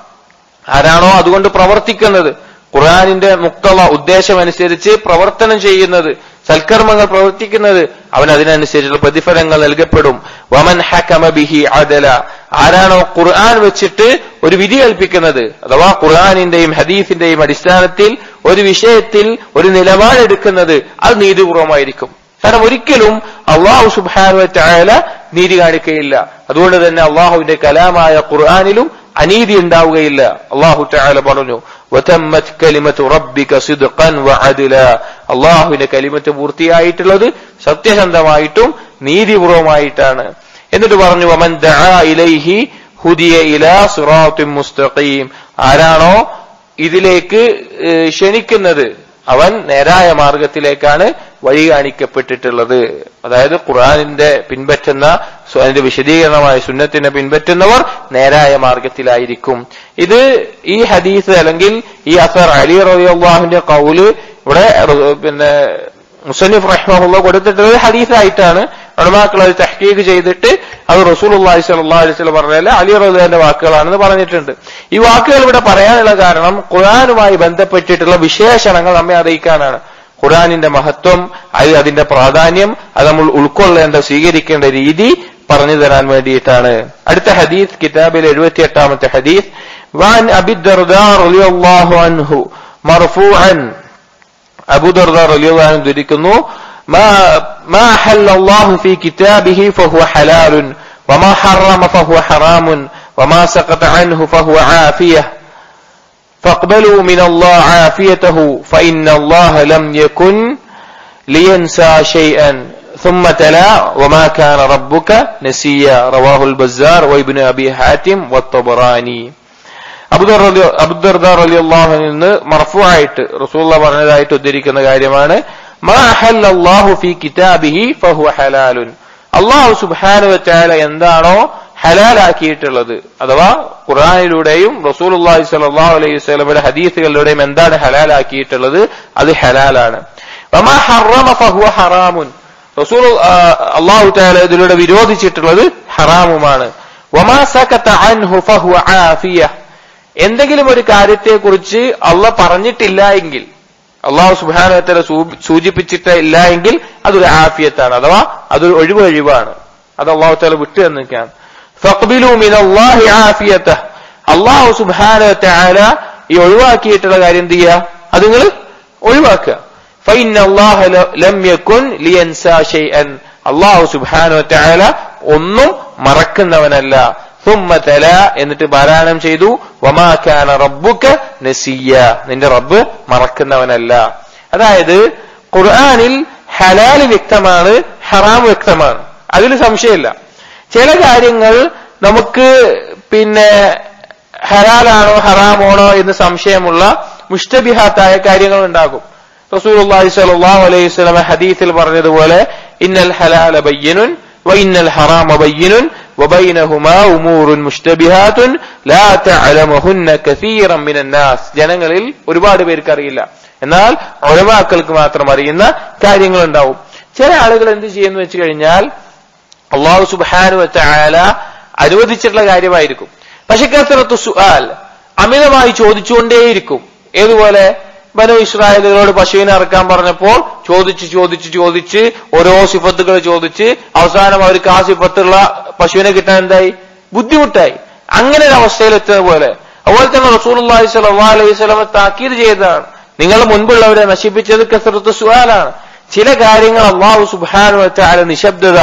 [SPEAKER 1] ആരാണോ അതുകൊണ്ട് പ്രവർത്തിക്കുന്നത് ഖുർആാനിന്റെ മുക്തള ഉദ്ദേശമനുസരിച്ച് പ്രവർത്തനം ചെയ്യുന്നത് സൽക്കർമ്മങ്ങൾ പ്രവർത്തിക്കുന്നത് അവൻ അതിനനുസരിച്ചുള്ള പ്രതിഫലങ്ങൾ നൽകപ്പെടും വമൻ ഹക്കമ ബിഹി അദല ആരാണോ ഖുർആൻ വെച്ചിട്ട് ഒരു വിധി കൽപ്പിക്കുന്നത് അഥവാ ഖുർആാനിന്റെയും ഹദീഫിന്റെയും അടിസ്ഥാനത്തിൽ ഒരു വിഷയത്തിൽ ഒരു നിലപാടെടുക്കുന്നത് അത് നീതിപൂർവമായിരിക്കും കാരണം ഒരിക്കലും അള്ളാഹു സുബാനു ചായാല നീതി കാണിക്കുകയില്ല അതുകൊണ്ട് തന്നെ അള്ളാഹുവിന്റെ കലാമായ ഖുർആാനിലും അനീതി ഉണ്ടാവുകയില്ല അള്ളാഹു ചായാല പറഞ്ഞു وتمت كلمة ربك صدقا وعدلا അള്ളാഹുവിന്റെ കലിമത്ത് പൂർത്തിയായിട്ടുള്ളത് സത്യസന്ധമായിട്ടും നീതിപൂർവമായിട്ടാണ് എന്നിട്ട് പറഞ്ഞു വമൻ ദആ ഇലൈഹി ഹുദിയ ഇലാ സിറാത്തിൻ മുസ്തഖീം ആരാണോ ഇതിലേക്ക് ഏഹ്, ക്ഷണിക്കുന്നത് അവൻ നേരായ മാർഗത്തിലേക്കാണ് വഴി കാണിക്കപ്പെട്ടിട്ടുള്ളത് അതായത് ഖുർആനിന്റെ പിൻപറ്റുന്ന സു- അതിന്റെ വിശദീകരണമായ സുന്നത്തിനെ പിൻപറ്റുന്നവർ നേരായ മാർഗത്തിലായിരിക്കും ഇത് ഈ ഹദീസ് അല്ലെങ്കിൽ ഈ അസർ അലി റബിഅള്ളാഹുവിന്റെ കൗല് ഇവിടെ റ- പിന്നെ മുസന്നിഫ് റഹ്മുള്ള കൊടുത്തിട്ടുള്ളത് ഹദീസായിട്ടാണ് ഉടമാക്കൾ അത് തഹ്കീഖ് ചെയ്തിട്ട് അത് റസൂൽ അള്ളാഹി സ്വല്ലാ അലൈഹി സ്വലം പറഞ്ഞാൽ അലി റഹുദാന്റെ വാക്കുകളാണെന്ന് പറഞ്ഞിട്ടുണ്ട് ഈ വാക്കുകൾ ഇവിടെ പറയാനുള്ള കാരണം ഖുർആനുമായി ബന്ധപ്പെട്ടിട്ടുള്ള വിശേഷണങ്ങൾ നമ്മെ അറിയിക്കാനാണ് ഖുർആനിന്റെ മഹത്വം അത് അതിന്റെ പ്രാധാന്യം അത് നമ്മൾ ഉൾക്കൊള്ളേണ്ട സ്വീകരിക്കേണ്ട രീതി പറഞ്ഞു തരാൻ വേണ്ടിയിട്ടാണ് അടുത്ത ഹദീസ് കിതാബിൽ എഴുപത്തി എട്ടാമത്തെ ഹദീസ് വാൻ അബിദ്ദർദാർ റളിയല്ലാഹു അൻഹു മർഫൂഅൻ അബൂദർദ റളിയല്ലാഹു അൻഹു ധരിക്കുന്നു ما ما حل الله في كتابه فهو حلال وما حرم فهو حرام وما سقط عنه فهو عافية فاقبلوا من الله عافيته فإن الله لم يكن لينسى شيئا ثم تلا وما كان ربك نسيا رواه البزار وابن أبي حاتم والطبراني അബുദർദാർ അലി അള്ളാഹുവിൽ നിന്ന് മർഫുവായിട്ട് റസൂള്ള പറഞ്ഞതായിട്ട് ഉദ്ധരിക്കുന്ന കാര്യമാണ് മാ അഹല്ലല്ലാഹു ഫീ കിതാബിഹി ഫഹുവ ഹലാലുൻ അള്ളാഹു സുബ്ഹാനഹു വതആല എന്താണോ ഹലാലാക്കിയിട്ടുള്ളത് അഥവാ ഖുർആനിലൂടെയും റസൂലുള്ളാഹി സ്വല്ലല്ലാഹു അലൈഹി വസല്ലമയുടെ ഹദീസുകളിലൂടെയും എന്താണ് ഹലാലാക്കിയിട്ടുള്ളത് അത് ഹലാലാണ് വമാ ഹറമ ഫഹുവ ഹറാമുൻ റസൂൽ അള്ളാഹു തആല ഇതിലൂടെ വിരോധിച്ചിട്ടുള്ളത് ഹറാമുമാണ് വമാ സകത അൻഹു ഫഹുവ ആഫിയ എന്തെങ്കിലും ഒരു കാര്യത്തെക്കുറിച്ച് അള്ള പറഞ്ഞിട്ടില്ല എങ്കിൽ അള്ളാഹു സുബാനത്തല സൂചിപ്പിച്ചിട്ടില്ല എങ്കിൽ അതൊരു ആഫിയത്താണ് അഥവാ അതൊരു ഒഴിവ് ഒഴിവാണ് അത് അള്ളാഹു താല വിട്ടു തന്നിരിക്കുകയാണ് ഫഖ്ബിലു മിനല്ലാഹി ആഫിയത അള്ളാഹു സുബാനത്തല ഈ ഒഴിവാക്കിയിട്ടുള്ള കാര്യം എന്ത് ചെയ്യുക അത് നിങ്ങൾ ഒഴിവാക്കുക ഫൈൻ അള്ളാഹു ലം യകുൻ ലിയൻസാ ഷൈഅൻ അള്ളാഹു സുബാനത്തല ഒന്നും മറക്കുന്നവനല്ല ثم تلا എന്നിട്ട് പാരായണം ചെയ്തു വമാ കാന റബ്ബുക നസിയ നിന്റെ റബ്ബ് മറക്കുന്നവനല്ല അതായത് ഖുർആനിൽ ഹലാല് വ്യക്തമാണ് ഹറാം വ്യക്തമാണ് അതിൽ സംശയമില്ല ചില കാര്യങ്ങൾ നമുക്ക് പിന്നെ ഹലാലാണോ ഹറാമാണോ എന്ന് സംശയമുള്ള മുഷ്ടബിഹാത്തായ കാര്യങ്ങൾ ഉണ്ടാകും റസൂൽ സ്വല്ലല്ലാഹു അലൈഹി വസല്ലം ഹദീസിൽ പറഞ്ഞതുപോലെ ഇന്നൽ ഹലാല ബയ്യനുൻ وإن الحرام بين وبينهما أمور مشتبهات لا تعلمهن كثيرا من الناس ജനങ്ങളിൽ ഒരുപാട് പേർക്ക് അറിയില്ല എന്നാൽ ഒഴിവാക്കൾക്ക് മാത്രം അറിയുന്ന കാര്യങ്ങൾ ഉണ്ടാവും ചില ആളുകൾ എന്ത് ചെയ്യുന്നു വെച്ച് കഴിഞ്ഞാൽ അള്ളാഹു സുബാനു വച്ചാല അനുവദിച്ചിട്ടുള്ള കാര്യമായിരിക്കും പക്ഷെ കസറത്ത് സുആൽ അമിതമായി ചോദിച്ചുകൊണ്ടേയിരിക്കും ഏതുപോലെ ബനു ഇസ്രായേലുകളോട് പശുവിനെ ഇറക്കാൻ പറഞ്ഞപ്പോൾ ചോദിച്ച് ചോദിച്ച് ചോദിച്ച് ഓരോ സിഫത്തുകൾ ചോദിച്ച് അവസാനം അവർക്ക് ആ സിഫത്തുള്ള പശുവിനെ കിട്ടാൻ എന്തായി ബുദ്ധിമുട്ടായി അങ്ങനെ ഒരു അവസ്ഥയിൽ എത്തുന്ന പോലെ അതുപോലെ തന്നെ റസൂൽ അള്ളാഹി സ്വലാ അലൈഹി സ്വലമ താക്കീത് ചെയ്തതാണ് നിങ്ങൾ മുൻപുള്ളവരെ നശിപ്പിച്ചത് കസറത്ത് സുഹാലാണ് ചില കാര്യങ്ങൾ അള്ളാഹു സുബാനു വെച്ചാൽ നിശബ്ദത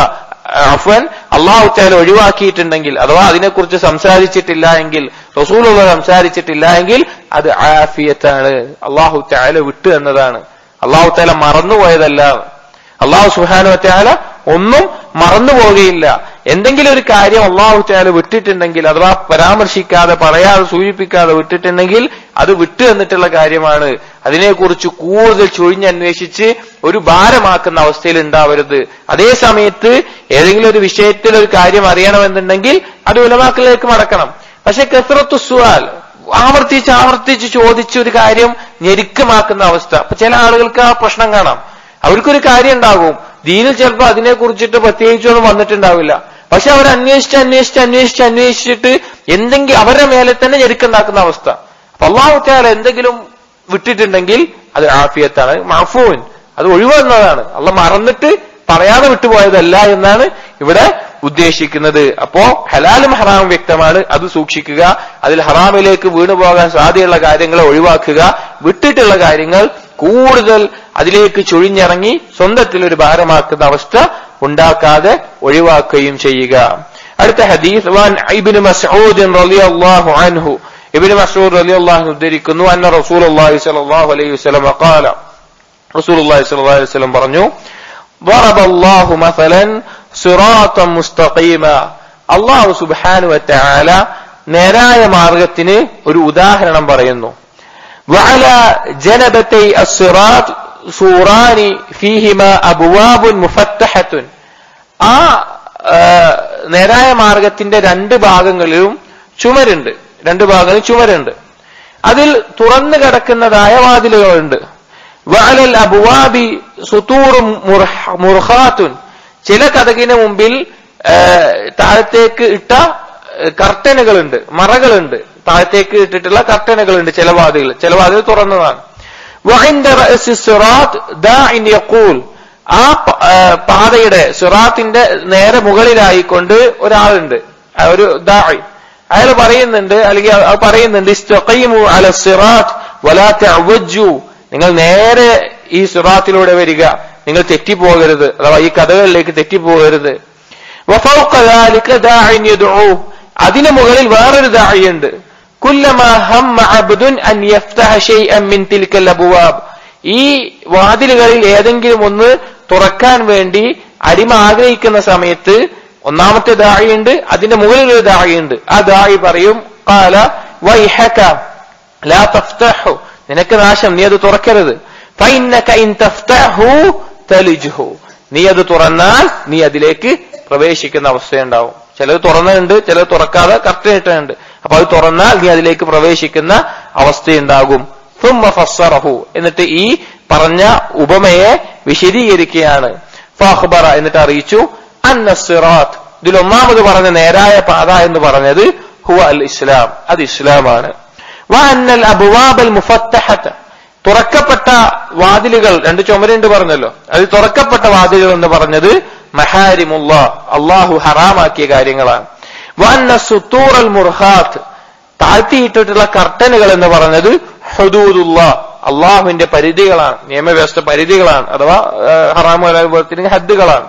[SPEAKER 1] അഫൻ അള്ളാഹു താല ഒഴിവാക്കിയിട്ടുണ്ടെങ്കിൽ അഥവാ അതിനെക്കുറിച്ച് സംസാരിച്ചിട്ടില്ല എങ്കിൽ റസൂലുള്ള സംസാരിച്ചിട്ടില്ല എങ്കിൽ അത് ആഫിയത്താണ് അള്ളാഹു താല വിട്ടു എന്നതാണ് അള്ളാഹു താല മറന്നുപോയതല്ല അള്ളാഹു സുഹാനു വറ്റാല ഒന്നും മറന്നു പോവുകയില്ല എന്തെങ്കിലും ഒരു കാര്യം അള്ളാഹു താല വിട്ടിട്ടുണ്ടെങ്കിൽ അഥവാ പരാമർശിക്കാതെ പറയാതെ സൂചിപ്പിക്കാതെ വിട്ടിട്ടുണ്ടെങ്കിൽ അത് വിട്ടു എന്നിട്ടുള്ള കാര്യമാണ് അതിനെക്കുറിച്ച് കൂടുതൽ ചൊഴിഞ്ഞന്വേഷിച്ച് ഒരു ഭാരമാക്കുന്ന അവസ്ഥയിൽ ഉണ്ടാവരുത് അതേ സമയത്ത് ഏതെങ്കിലും ഒരു വിഷയത്തിൽ ഒരു കാര്യം അറിയണമെന്നുണ്ടെങ്കിൽ അത് ഉലമാക്കളിലേക്ക് മടക്കണം പക്ഷെ കസറത്തു സുവാൽ ആവർത്തിച്ച് ആവർത്തിച്ച് ചോദിച്ച് ഒരു കാര്യം ഞെരുക്കമാക്കുന്ന അവസ്ഥ അപ്പൊ ചില ആളുകൾക്ക് ആ പ്രശ്നം കാണാം അവർക്കൊരു കാര്യം ഉണ്ടാകും ദീനിൽ ചിലപ്പോൾ അതിനെ കുറിച്ചിട്ട് പ്രത്യേകിച്ചൊന്നും വന്നിട്ടുണ്ടാവില്ല പക്ഷെ അവർ അന്വേഷിച്ച് അന്വേഷിച്ച് അന്വേഷിച്ച് അന്വേഷിച്ചിട്ട് എന്തെങ്കിലും അവരുടെ മേലെ തന്നെ ഞെരുക്കുണ്ടാക്കുന്ന അവസ്ഥ അപ്പൊ അള്ളാഹുത്താല എന്തെങ്കിലും വിട്ടിട്ടുണ്ടെങ്കിൽ അത് ആഫിയത്താണ് മാഫൂൻ അത് ഒഴിവെന്നതാണ് അള്ള മറന്നിട്ട് പറയാതെ വിട്ടുപോയതല്ല എന്നാണ് ഇവിടെ ഉദ്ദേശിക്കുന്നത് അപ്പോ ഹലാലും ഹറാമും വ്യക്തമാണ് അത് സൂക്ഷിക്കുക അതിൽ ഹറാമിലേക്ക് വീണുപോകാൻ സാധ്യതയുള്ള കാര്യങ്ങളെ ഒഴിവാക്കുക വിട്ടിട്ടുള്ള കാര്യങ്ങൾ കൂടുതൽ അതിലേക്ക് ചൊഴിഞ്ഞിറങ്ങി സ്വന്തത്തിൽ ഒരു ഭാരമാക്കുന്ന അവസ്ഥ ഉണ്ടാക്കാതെ ഒഴിവാക്കുകയും ചെയ്യുക അടുത്ത ഹദീസ് വാൻ ഇബ്നു മസ്ഊദ് റളിയല്ലാഹു അൻഹു ഇബ്നു മസ്ഊദ് റളിയല്ലാഹു ഉദ്ധരിക്കുന്നു അന്ന റസൂലുള്ളാഹി സ്വല്ലല്ലാഹു അലൈഹി വസല്ലം ഖാല റസൂലുള്ളാഹി സ്വല്ലല്ലാഹു അലൈഹി വസല്ലം പറഞ്ഞു ضرب الله مثلا صراطا مستقيما അള്ളാഹു സുബ്ഹാനു വതആല നേരായ മാർഗത്തിന് ഒരു ഉദാഹരണം പറയുന്നു وعلى جنبتي الصراط سوران فيهما أبواب مفتحة ആ നേരായ മാർഗത്തിന്റെ രണ്ട് ഭാഗങ്ങളിലും ചുമരുണ്ട് രണ്ട് ഭാഗങ്ങളിൽ ചുമരുണ്ട് അതിൽ തുറന്നു കിടക്കുന്നതായ വാതിലുകളുണ്ട് വഅലൽ അബുവാബി സുതൂറും മുർഹാത്തുൻ ചില കഥകിന് മുമ്പിൽ താഴത്തേക്ക് ഇട്ട കർട്ടനുകളുണ്ട് മറകളുണ്ട് താഴത്തേക്ക് ഇട്ടിട്ടുള്ള കർട്ടനുകളുണ്ട് ചില വാതികൾ ചില വാതിൽ തുറന്നതാണ് ആ പാതയുടെ സിറാത്തിന്റെ നേരെ മുകളിലായിക്കൊണ്ട് ഒരാളുണ്ട് ഒരു ദാഇ അയാൾ പറയുന്നുണ്ട് അല്ലെങ്കിൽ പറയുന്നുണ്ട് അല സിറാത്ത് വലാ നിങ്ങൾ നേരെ ഈ സിറാത്തിലൂടെ വരിക നിങ്ങൾ തെറ്റിപ്പോകരുത് അഥവാ ഈ കഥകളിലേക്ക് തെറ്റിപ്പോകരുത് അതിന് മുകളിൽ വേറൊരു ദാഴിയുണ്ട് ഈ വാതിലുകളിൽ ഏതെങ്കിലും ഒന്ന് തുറക്കാൻ വേണ്ടി അടിമ ആഗ്രഹിക്കുന്ന സമയത്ത് ഒന്നാമത്തെ ദാഴിയുണ്ട് അതിന്റെ മുകളിൽ ഒരു ദാഴിയുണ്ട് ആ ദാഴി പറയും കാല വൈഹക ലാ തഫ്തഹു നിനക്ക് നാശം നീ അത് തുറക്കരുത് നീ അത് തുറന്നാൽ നീ അതിലേക്ക് പ്രവേശിക്കുന്ന അവസ്ഥയുണ്ടാവും ചിലത് തുറന്നുണ്ട് ചിലത് തുറക്കാതെ കറക്റ്റ് ഇട്ടുണ്ട് അപ്പൊ അത് തുറന്നാൽ നീ അതിലേക്ക് പ്രവേശിക്കുന്ന അവസ്ഥയുണ്ടാകും തുമ്മ ഫസ്സറഹു എന്നിട്ട് ഈ പറഞ്ഞ ഉപമയെ വിശദീകരിക്കുകയാണ് ഫാഹ്ബറ എന്നിട്ട് അറിയിച്ചു അന്നസിറാത്ത് ഇതിൽ ഒന്നാമത് പറഞ്ഞ നേരായ പാത എന്ന് പറഞ്ഞത് ഹുവ അൽ ഇസ്ലാം അത് ഇസ്ലാമാണ് വഅന്നൽ അബ്വാബൽ മുഫത്തഹത തുറക്കപ്പെട്ട വാതിലുകൾ രണ്ട് ചുമരുണ്ട് പറഞ്ഞല്ലോ അത് തുറക്കപ്പെട്ട വാതിലുകൾ എന്ന് പറഞ്ഞത് മഹാരിമുള്ള അള്ളാഹു ഹറാമാക്കിയ കാര്യങ്ങളാണ് വന്ന സുത്തൂറൽ മുർഹാത്ത് താഴ്ത്തിയിട്ടിട്ടുള്ള കർട്ടനുകൾ എന്ന് പറഞ്ഞത് ഹുദൂദുള്ള അള്ളാഹുവിന്റെ പരിധികളാണ് നിയമവ്യവസ്ഥ പരിധികളാണ് അഥവാ ഹറാമു ഹദ്ദുകളാണ്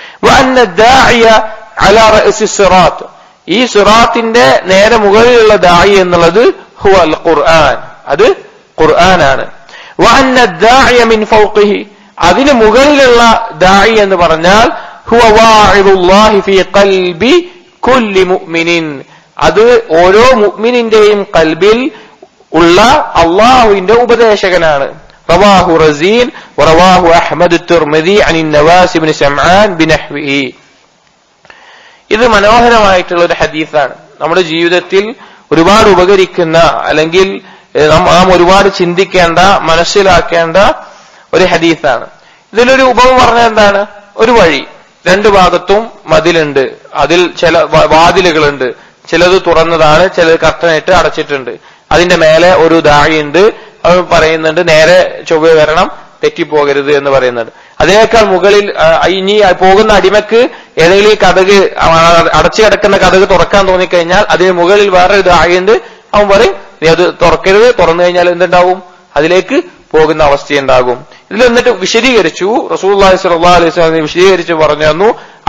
[SPEAKER 1] സിറാത്ത് ഈ സിറാത്തിന്റെ നേരെ മുകളിലുള്ള ദായി എന്നുള്ളത് ഹുവ അൽ ഖുർആൻ അത് ഖുർആനാണ് മിൻ ഫൗഖിഹി അതിന് മുകളിലുള്ള ദായി എന്ന് പറഞ്ഞാൽ ഹുവ വാഇദുല്ലാഹി ഫീ ഖൽബി കുല്ലി മുഅ്മിനിൻ അത് ഓരോ മുഅ്മിനിന്റെയും കൽബിൽ ഉള്ള അള്ളാഹുവിന്റെ ഉപദേശകനാണ് റവാഹു റസീൻ വറവാഹു അഹ്മദ് തുർമിദി അനി നവാസ് ഇബ്നു സമആൻ ബിനഹ്വിഹി ഇത് മനോഹരമായിട്ടുള്ള ഒരു ഹദീസാണ് നമ്മുടെ ജീവിതത്തിൽ ഒരുപാട് ഉപകരിക്കുന്ന അല്ലെങ്കിൽ നാം ഒരുപാട് ചിന്തിക്കേണ്ട മനസ്സിലാക്കേണ്ട ഒരു ഹദീസാണ് ഇതിലൊരു ഉപമ പറഞ്ഞ എന്താണ് ഒരു വഴി രണ്ടു ഭാഗത്തും മതിലുണ്ട് അതിൽ ചില വാതിലുകളുണ്ട് ചിലത് തുറന്നതാണ് ചിലത് കർട്ടനിട്ട് അടച്ചിട്ടുണ്ട് അതിന്റെ മേലെ ഒരു ദാഴിയുണ്ട് അത് പറയുന്നുണ്ട് നേരെ ചൊവ്വ വരണം തെറ്റിപ്പോകരുത് എന്ന് പറയുന്നുണ്ട് അതിനേക്കാൾ മുകളിൽ ഇനി പോകുന്ന അടിമക്ക് ഏതെങ്കിലും ഈ കഥക് അടച്ചു കിടക്കുന്ന കഥക് തുറക്കാൻ തോന്നിക്കഴിഞ്ഞാൽ അതിന് മുകളിൽ വേറൊരു ദാഴിയുണ്ട് അവൻ പറയും നീ അത് തുറക്കരുത് തുറന്നു കഴിഞ്ഞാൽ എന്തുണ്ടാവും അതിലേക്ക് പോകുന്ന അവസ്ഥയുണ്ടാകും ഇതിൽ എന്നിട്ട് വിശദീകരിച്ചു റസൂൽ അലൈഹി സ്വലാ അലൈഹി സ്വലം വിശദീകരിച്ച് പറഞ്ഞു തന്നു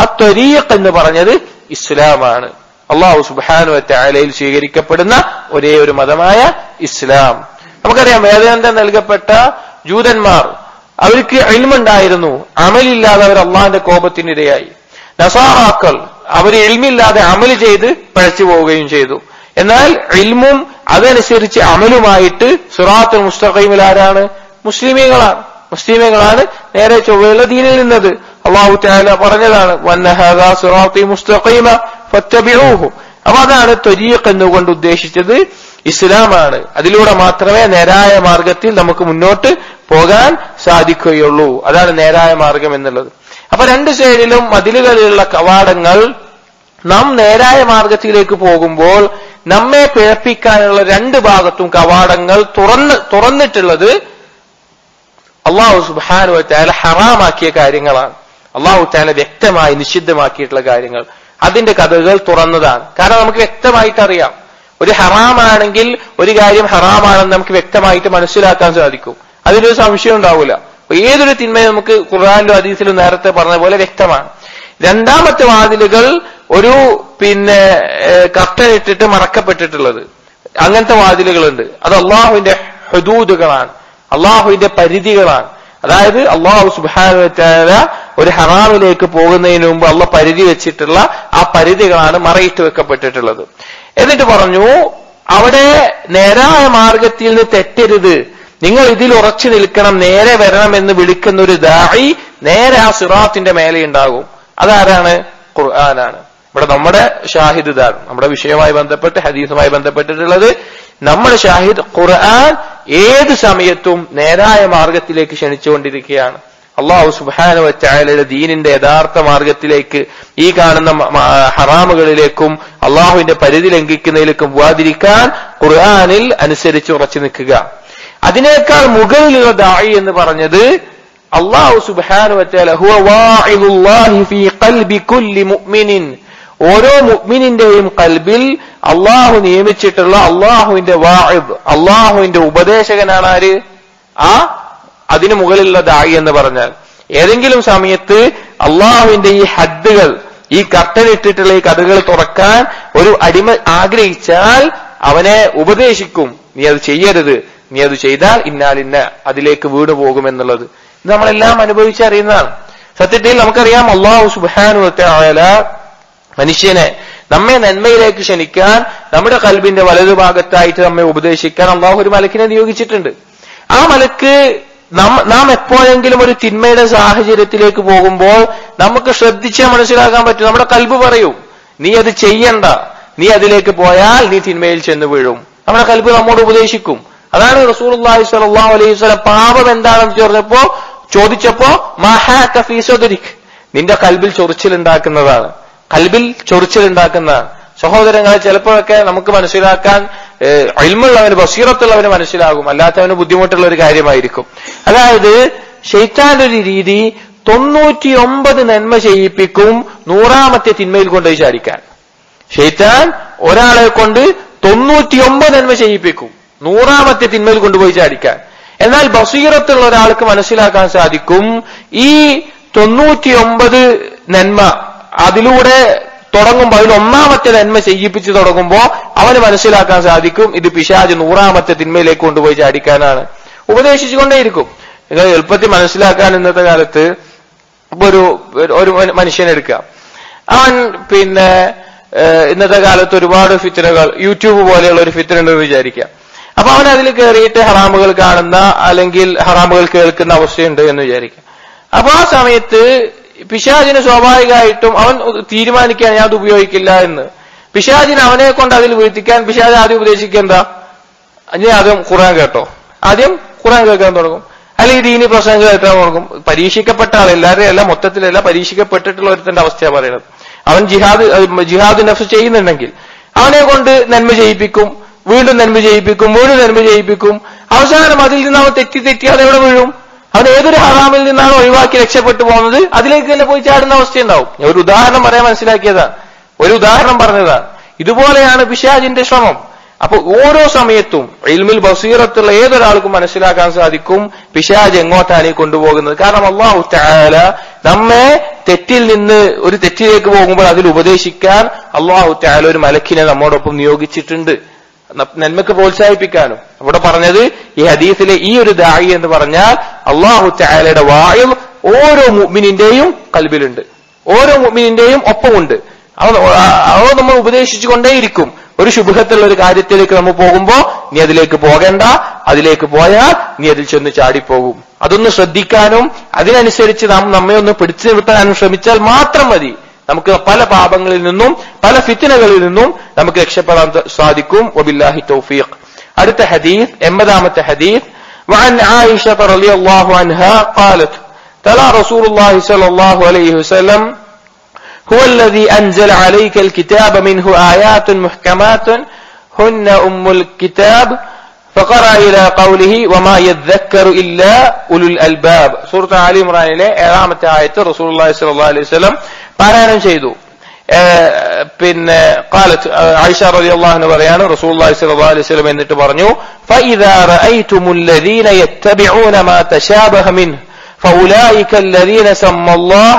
[SPEAKER 1] ആ ത്വരീഖ് എന്ന് പറഞ്ഞത് ഇസ്ലാമാണ് അള്ളാഹു സുബാനു താലയിൽ സ്വീകരിക്കപ്പെടുന്ന ഒരേ ഒരു മതമായ ഇസ്ലാം നമുക്കറിയാം വേദാന്തം നൽകപ്പെട്ട ജൂതന്മാർ അവർക്ക് ഇൽമുണ്ടായിരുന്നു അമലില്ലാതെ അവർ അള്ളാഹിന്റെ കോപത്തിനിരയായി നസാറാക്കൾ അവർ ഇൽമില്ലാതെ അമല് ചെയ്ത് പഴച്ചു പോവുകയും ചെയ്തു എന്നാൽ ഇൽമും അതനുസരിച്ച് അമലുമായിട്ട് സുറാത്തുൽ മുസ്തഖീമിൽ ആരാണ് മുസ്ലിമീങ്ങളാണ് മുസ്ലിമീങ്ങളാണ് നേരെ ചൊവ്വയുള്ള ദീനിൽ നിന്നത് അള്ളാഹു താല പറഞ്ഞതാണ് വന്നഹദാ സുറാത്തി മുസ്തഖീമ ഫത്തബിഊഹു അപ്പൊ അതാണ് ത്വരീഖ് എന്നുകൊണ്ട് ഉദ്ദേശിച്ചത് ഇസ്ലാമാണ് അതിലൂടെ മാത്രമേ നേരായ മാർഗത്തിൽ നമുക്ക് മുന്നോട്ട് പോകാൻ സാധിക്കുകയുള്ളൂ അതാണ് നേരായ മാർഗം എന്നുള്ളത് അപ്പൊ രണ്ട് സൈഡിലും മതിലുകളിലുള്ള കവാടങ്ങൾ നാം നേരായ മാർഗത്തിലേക്ക് പോകുമ്പോൾ നമ്മെ പിഴപ്പിക്കാനുള്ള രണ്ട് ഭാഗത്തും കവാടങ്ങൾ തുറന്ന് തുറന്നിട്ടുള്ളത് അള്ളാഹു സുബാനു താല ഹറാമാക്കിയ കാര്യങ്ങളാണ് അള്ളാഹു താല വ്യക്തമായി നിഷിദ്ധമാക്കിയിട്ടുള്ള കാര്യങ്ങൾ അതിന്റെ കഥകൾ തുറന്നതാണ് കാരണം നമുക്ക് വ്യക്തമായിട്ട് അറിയാം ഒരു ഹറാമാണെങ്കിൽ ഒരു കാര്യം ഹറാമാണെന്ന് നമുക്ക് വ്യക്തമായിട്ട് മനസ്സിലാക്കാൻ സാധിക്കും അതിലൊരു സംശയം ഉണ്ടാവില്ല ഏതൊരു തിന്മയും നമുക്ക് ഖുർആാനിലും ഹദീസിലും നേരത്തെ പറഞ്ഞ പോലെ വ്യക്തമാണ് രണ്ടാമത്തെ വാതിലുകൾ ഒരു പിന്നെ കർട്ടൻ ഇട്ടിട്ട് മറക്കപ്പെട്ടിട്ടുള്ളത് അങ്ങനത്തെ വാതിലുകളുണ്ട് അത് അള്ളാഹുവിന്റെ ഹദൂദുകളാണ് അള്ളാഹുവിന്റെ പരിധികളാണ് അതായത് അള്ളാഹു സുബാന ഒരു ഹറാമിലേക്ക് പോകുന്നതിന് മുമ്പ് അള്ള പരിധി വെച്ചിട്ടുള്ള ആ പരിധികളാണ് മറയിട്ട് വെക്കപ്പെട്ടിട്ടുള്ളത് എന്നിട്ട് പറഞ്ഞു അവിടെ നേരായ മാർഗത്തിൽ നിന്ന് തെറ്റരുത് നിങ്ങൾ ഇതിൽ ഉറച്ചു നിൽക്കണം നേരെ വരണം എന്ന് വിളിക്കുന്ന ഒരു ദായി നേരെ ആ സിറാത്തിന്റെ മേലെ ഉണ്ടാകും അതാരാണ് ഖുർആനാണ് ഇവിടെ നമ്മുടെ ഷാഹിദ് ഇതാണ് നമ്മുടെ വിഷയവുമായി ബന്ധപ്പെട്ട് ഹദീസുമായി ബന്ധപ്പെട്ടിട്ടുള്ളത് നമ്മുടെ ഷാഹിദ് ഖുർആൻ ഏത് സമയത്തും നേരായ മാർഗത്തിലേക്ക് ക്ഷണിച്ചുകൊണ്ടിരിക്കുകയാണ് അള്ളാഹു സുബാന വച്ചായാലയുടെ ദീനിന്റെ യഥാർത്ഥ മാർഗത്തിലേക്ക് ഈ കാണുന്ന ഹറാമുകളിലേക്കും അള്ളാഹുവിന്റെ പരിധി ലംഘിക്കുന്നതിലേക്കും പോവാതിരിക്കാൻ ഖുർആാനിൽ അനുസരിച്ച് ഉറച്ചു നിൽക്കുക അതിനേക്കാൾ മുകളിലുള്ള ദായി എന്ന് പറഞ്ഞത് അള്ളാഹു സുബാനു വച്ചാൽ ഓരോ മുഅ്മിനിന്റെയും കൽബിൽ അള്ളാഹു നിയമിച്ചിട്ടുള്ള അള്ളാഹുവിന്റെ വാഇബ് അള്ളാഹുവിന്റെ ഉപദേശകനാണ് ആര് ആ അതിനു മുകളിലുള്ള ദായി എന്ന് പറഞ്ഞാൽ ഏതെങ്കിലും സമയത്ത് അള്ളാഹുവിന്റെ ഈ ഹദ്ദുകൾ ഈ കർട്ടൻ ഇട്ടിട്ടുള്ള ഈ കഥകൾ തുറക്കാൻ ഒരു അടിമ ആഗ്രഹിച്ചാൽ അവനെ ഉപദേശിക്കും നീ അത് ചെയ്യരുത് നീ അത് ചെയ്താൽ ഇന്നാലിന്ന അതിലേക്ക് വീണു പോകുമെന്നുള്ളത് ഇത് നമ്മളെല്ലാം അനുഭവിച്ചറിയുന്നതാണ് സത്യത്തിൽ നമുക്കറിയാം അള്ളാഹു സുബാനു ആയാല മനുഷ്യനെ നമ്മെ നന്മയിലേക്ക് ക്ഷണിക്കാൻ നമ്മുടെ കൽബിന്റെ വലതുഭാഗത്തായിട്ട് നമ്മെ ഉപദേശിക്കാൻ അള്ളാഹു ഒരു മലക്കിനെ നിയോഗിച്ചിട്ടുണ്ട് ആ മലക്ക് നാം എപ്പോഴെങ്കിലും ഒരു തിന്മയുടെ സാഹചര്യത്തിലേക്ക് പോകുമ്പോൾ നമുക്ക് ശ്രദ്ധിച്ചാൽ മനസ്സിലാക്കാൻ പറ്റും നമ്മുടെ കൽബ് പറയും നീ അത് ചെയ്യണ്ട നീ അതിലേക്ക് പോയാൽ നീ തിന്മയിൽ ചെന്ന് വീഴും നമ്മുടെ കൽബ് നമ്മോട് ഉപദേശിക്കും അതാണ് റസൂൽ സ്വല്ലല്ലാഹു അലൈഹി വസല്ലം പാപം എന്താണെന്ന് ചോദിച്ചപ്പോ ചോദിച്ചപ്പോ മഹാ ഫീസോദരിക് നിന്റെ കൽബിൽ ചൊറിച്ചിലുണ്ടാക്കുന്നതാണ് കൽബിൽ ചൊറിച്ചിലുണ്ടാക്കുന്നതാണ് സഹോദരങ്ങളെ ചിലപ്പോഴൊക്കെ നമുക്ക് മനസ്സിലാക്കാൻ അൽമുള്ളവന് ബസീറത്തുള്ളവന് മനസ്സിലാകും അല്ലാത്തവന് ബുദ്ധിമുട്ടുള്ള ഒരു കാര്യമായിരിക്കും അതായത് ഷെയ്ത്താന്റെ ഒരു രീതി തൊണ്ണൂറ്റിയൊമ്പത് നന്മ ചെയ്യിപ്പിക്കും നൂറാമത്തെ തിന്മയിൽ കൊണ്ടുപോയി ചാടിക്കാൻ ഷെയ്ത്താൻ ഒരാളെ കൊണ്ട് തൊണ്ണൂറ്റിയൊമ്പത് നന്മ ചെയ്യിപ്പിക്കും നൂറാമത്തെ തിന്മയിൽ കൊണ്ടുപോയി ചാടിക്കാൻ എന്നാൽ ബസീറത്തുള്ള ഒരാൾക്ക് മനസ്സിലാക്കാൻ സാധിക്കും ഈ തൊണ്ണൂറ്റിയൊമ്പത് നന്മ അതിലൂടെ തുടങ്ങുമ്പോൾ അതിൽ ഒന്നാമത്തെ നന്മ ചെയ്യിപ്പിച്ച് തുടങ്ങുമ്പോൾ അവന് മനസ്സിലാക്കാൻ സാധിക്കും ഇത് പിശാജ് നൂറാമത്തെ തിന്മയിലേക്ക് കൊണ്ടുപോയി ചാടിക്കാനാണ് ഉപദേശിച്ചുകൊണ്ടേയിരിക്കും നിങ്ങൾ എളുപ്പത്തിൽ മനസ്സിലാക്കാൻ ഇന്നത്തെ കാലത്ത് ഇപ്പൊ ഒരു ഒരു മനുഷ്യനെടുക്കുക അവൻ പിന്നെ ഇന്നത്തെ കാലത്ത് ഒരുപാട് ഫിത്തനകൾ യൂട്യൂബ് പോലെയുള്ള ഒരു ഫിത്തന ഉണ്ടെന്ന് വിചാരിക്കുക അപ്പൊ അവൻ അതിൽ കയറിയിട്ട് ഹറാമുകൾ കാണുന്ന അല്ലെങ്കിൽ ഹറാമുകൾ കേൾക്കുന്ന അവസ്ഥയുണ്ട് എന്ന് വിചാരിക്കുക അപ്പൊ ആ സമയത്ത് പിശാജിന് സ്വാഭാവികമായിട്ടും അവൻ തീരുമാനിക്കുകയാണ് ഞാൻ അത് ഉപയോഗിക്കില്ല എന്ന് പിശാജിന് അവനെ കൊണ്ട് അതിൽ വീഴ്ത്തിക്കാൻ പിശാജ് ആദ്യം ഉപദേശിക്കുക എന്താ ഞാൻ ആദ്യം ഖുറാൻ കേട്ടോ ആദ്യം ഖുറാൻ കേൾക്കാൻ തുടങ്ങും അല്ലെങ്കിൽ ദീനി പ്രശ്നം കേൾക്കാൻ തുടങ്ങും പരീക്ഷിക്കപ്പെട്ട ആൾ എല്ലാവരും അല്ല മൊത്തത്തിലല്ല പരീക്ഷിക്കപ്പെട്ടിട്ടുള്ള ഒരുത്തന്റെ അവസ്ഥയാണ് പറയുന്നത് അവൻ ജിഹാദ് ജിഹാദ് നഫ്സ് ചെയ്യുന്നുണ്ടെങ്കിൽ അവനെ കൊണ്ട് നന്മ ചെയ്യിപ്പിക്കും വീണ്ടും നന്മ ചെയ്യിപ്പിക്കും വീണ്ടും നന്മ ചെയ്യിപ്പിക്കും അവസാനം അതിൽ നിന്ന് അവൻ തെറ്റി തെറ്റി അതെവിടെ വീഴും അവൻ ഏതൊരു ഹറാമിൽ നിന്നാണ് ഒഴിവാക്കി രക്ഷപ്പെട്ടു പോകുന്നത് അതിലേക്ക് തന്നെ പോയി ചാടുന്ന അവസ്ഥയുണ്ടാവും ഞാൻ ഒരു ഉദാഹരണം പറയാൻ മനസ്സിലാക്കിയതാണ് ഒരു ഉദാഹരണം പറഞ്ഞതാണ് ഇതുപോലെയാണ് പിശാജിന്റെ ശ്രമം അപ്പൊ ഓരോ സമയത്തും ഇൽമിൽ ബസീറത്തുള്ള ഏതൊരാൾക്കും മനസ്സിലാക്കാൻ സാധിക്കും പിശാജ് എങ്ങോട്ടാണ് ഈ കൊണ്ടുപോകുന്നത് കാരണം അള്ളാഹു താല നമ്മെ തെറ്റിൽ നിന്ന് ഒരു തെറ്റിലേക്ക് പോകുമ്പോൾ അതിൽ ഉപദേശിക്കാൻ അള്ളാഹു താല ഒരു മലക്കിനെ നമ്മോടൊപ്പം നിയോഗിച്ചിട്ടുണ്ട് ന- നന്മക്ക് പ്രോത്സാഹിപ്പിക്കാനും അവിടെ പറഞ്ഞത് ഈ ഹദീസിലെ ഈ ഒരു ദായി എന്ന് പറഞ്ഞാൽ അള്ളാഹു താലയുടെ വായു ഓരോ മുഅ്മിനിന്റെയും കൽബിലുണ്ട് ഓരോ മുഅ്മിനിന്റെയും ഒപ്പമുണ്ട് അവ അവ നമ്മൾ ഉപദേശിച്ചു കൊണ്ടേയിരിക്കും ഒരു ശുഭത്തിലുള്ള ഒരു കാര്യത്തിലേക്ക് നമ്മൾ പോകുമ്പോ നീ അതിലേക്ക് പോകണ്ട അതിലേക്ക് പോയാൽ നീ അതിൽ ചെന്ന് ചാടിപ്പോകും അതൊന്ന് ശ്രദ്ധിക്കാനും അതിനനുസരിച്ച് നാം നമ്മെ ഒന്ന് പിടിച്ചു നിർത്താനും ശ്രമിച്ചാൽ മാത്രം മതി നമുക്ക് പല പാപങ്ങളിൽ നിന്നും പല ഫിത്തിനകളിൽ നിന്നും നമുക്ക് രക്ഷപ്പെടാൻ ത- സാധിക്കും വബില്ലാഹി തൗഫീഖ് അടുത്ത ഹദീസ് എൺപതാമത്തെ ഹദീസ് وعن عائشة رضي الله عنها قالت تلا رسول الله صلى الله عليه وسلم هو الذي أنزل عليك الكتاب منه آيات محكمات هن أم الكتاب فقرأ إلى قوله وما يذكر إلا أولو الألباب سورة آل عمران ഏഴാമത്തെ ആയത്ത് റസൂൽ صلى الله عليه وسلم പാരായണം ചെയ്തു ഏഹ് പിന്നെ قالت ആയിഷ റളിയല്ലാഹു അൻഹ പറയാണ് റസൂലുള്ളാഹി സ്വല്ലല്ലാഹു അലൈഹി വസല്ലം എന്നിട്ട് പറഞ്ഞു فإذا رأيتم الذين يتبعون ما تشابه منه فأولئك الذين سمى الله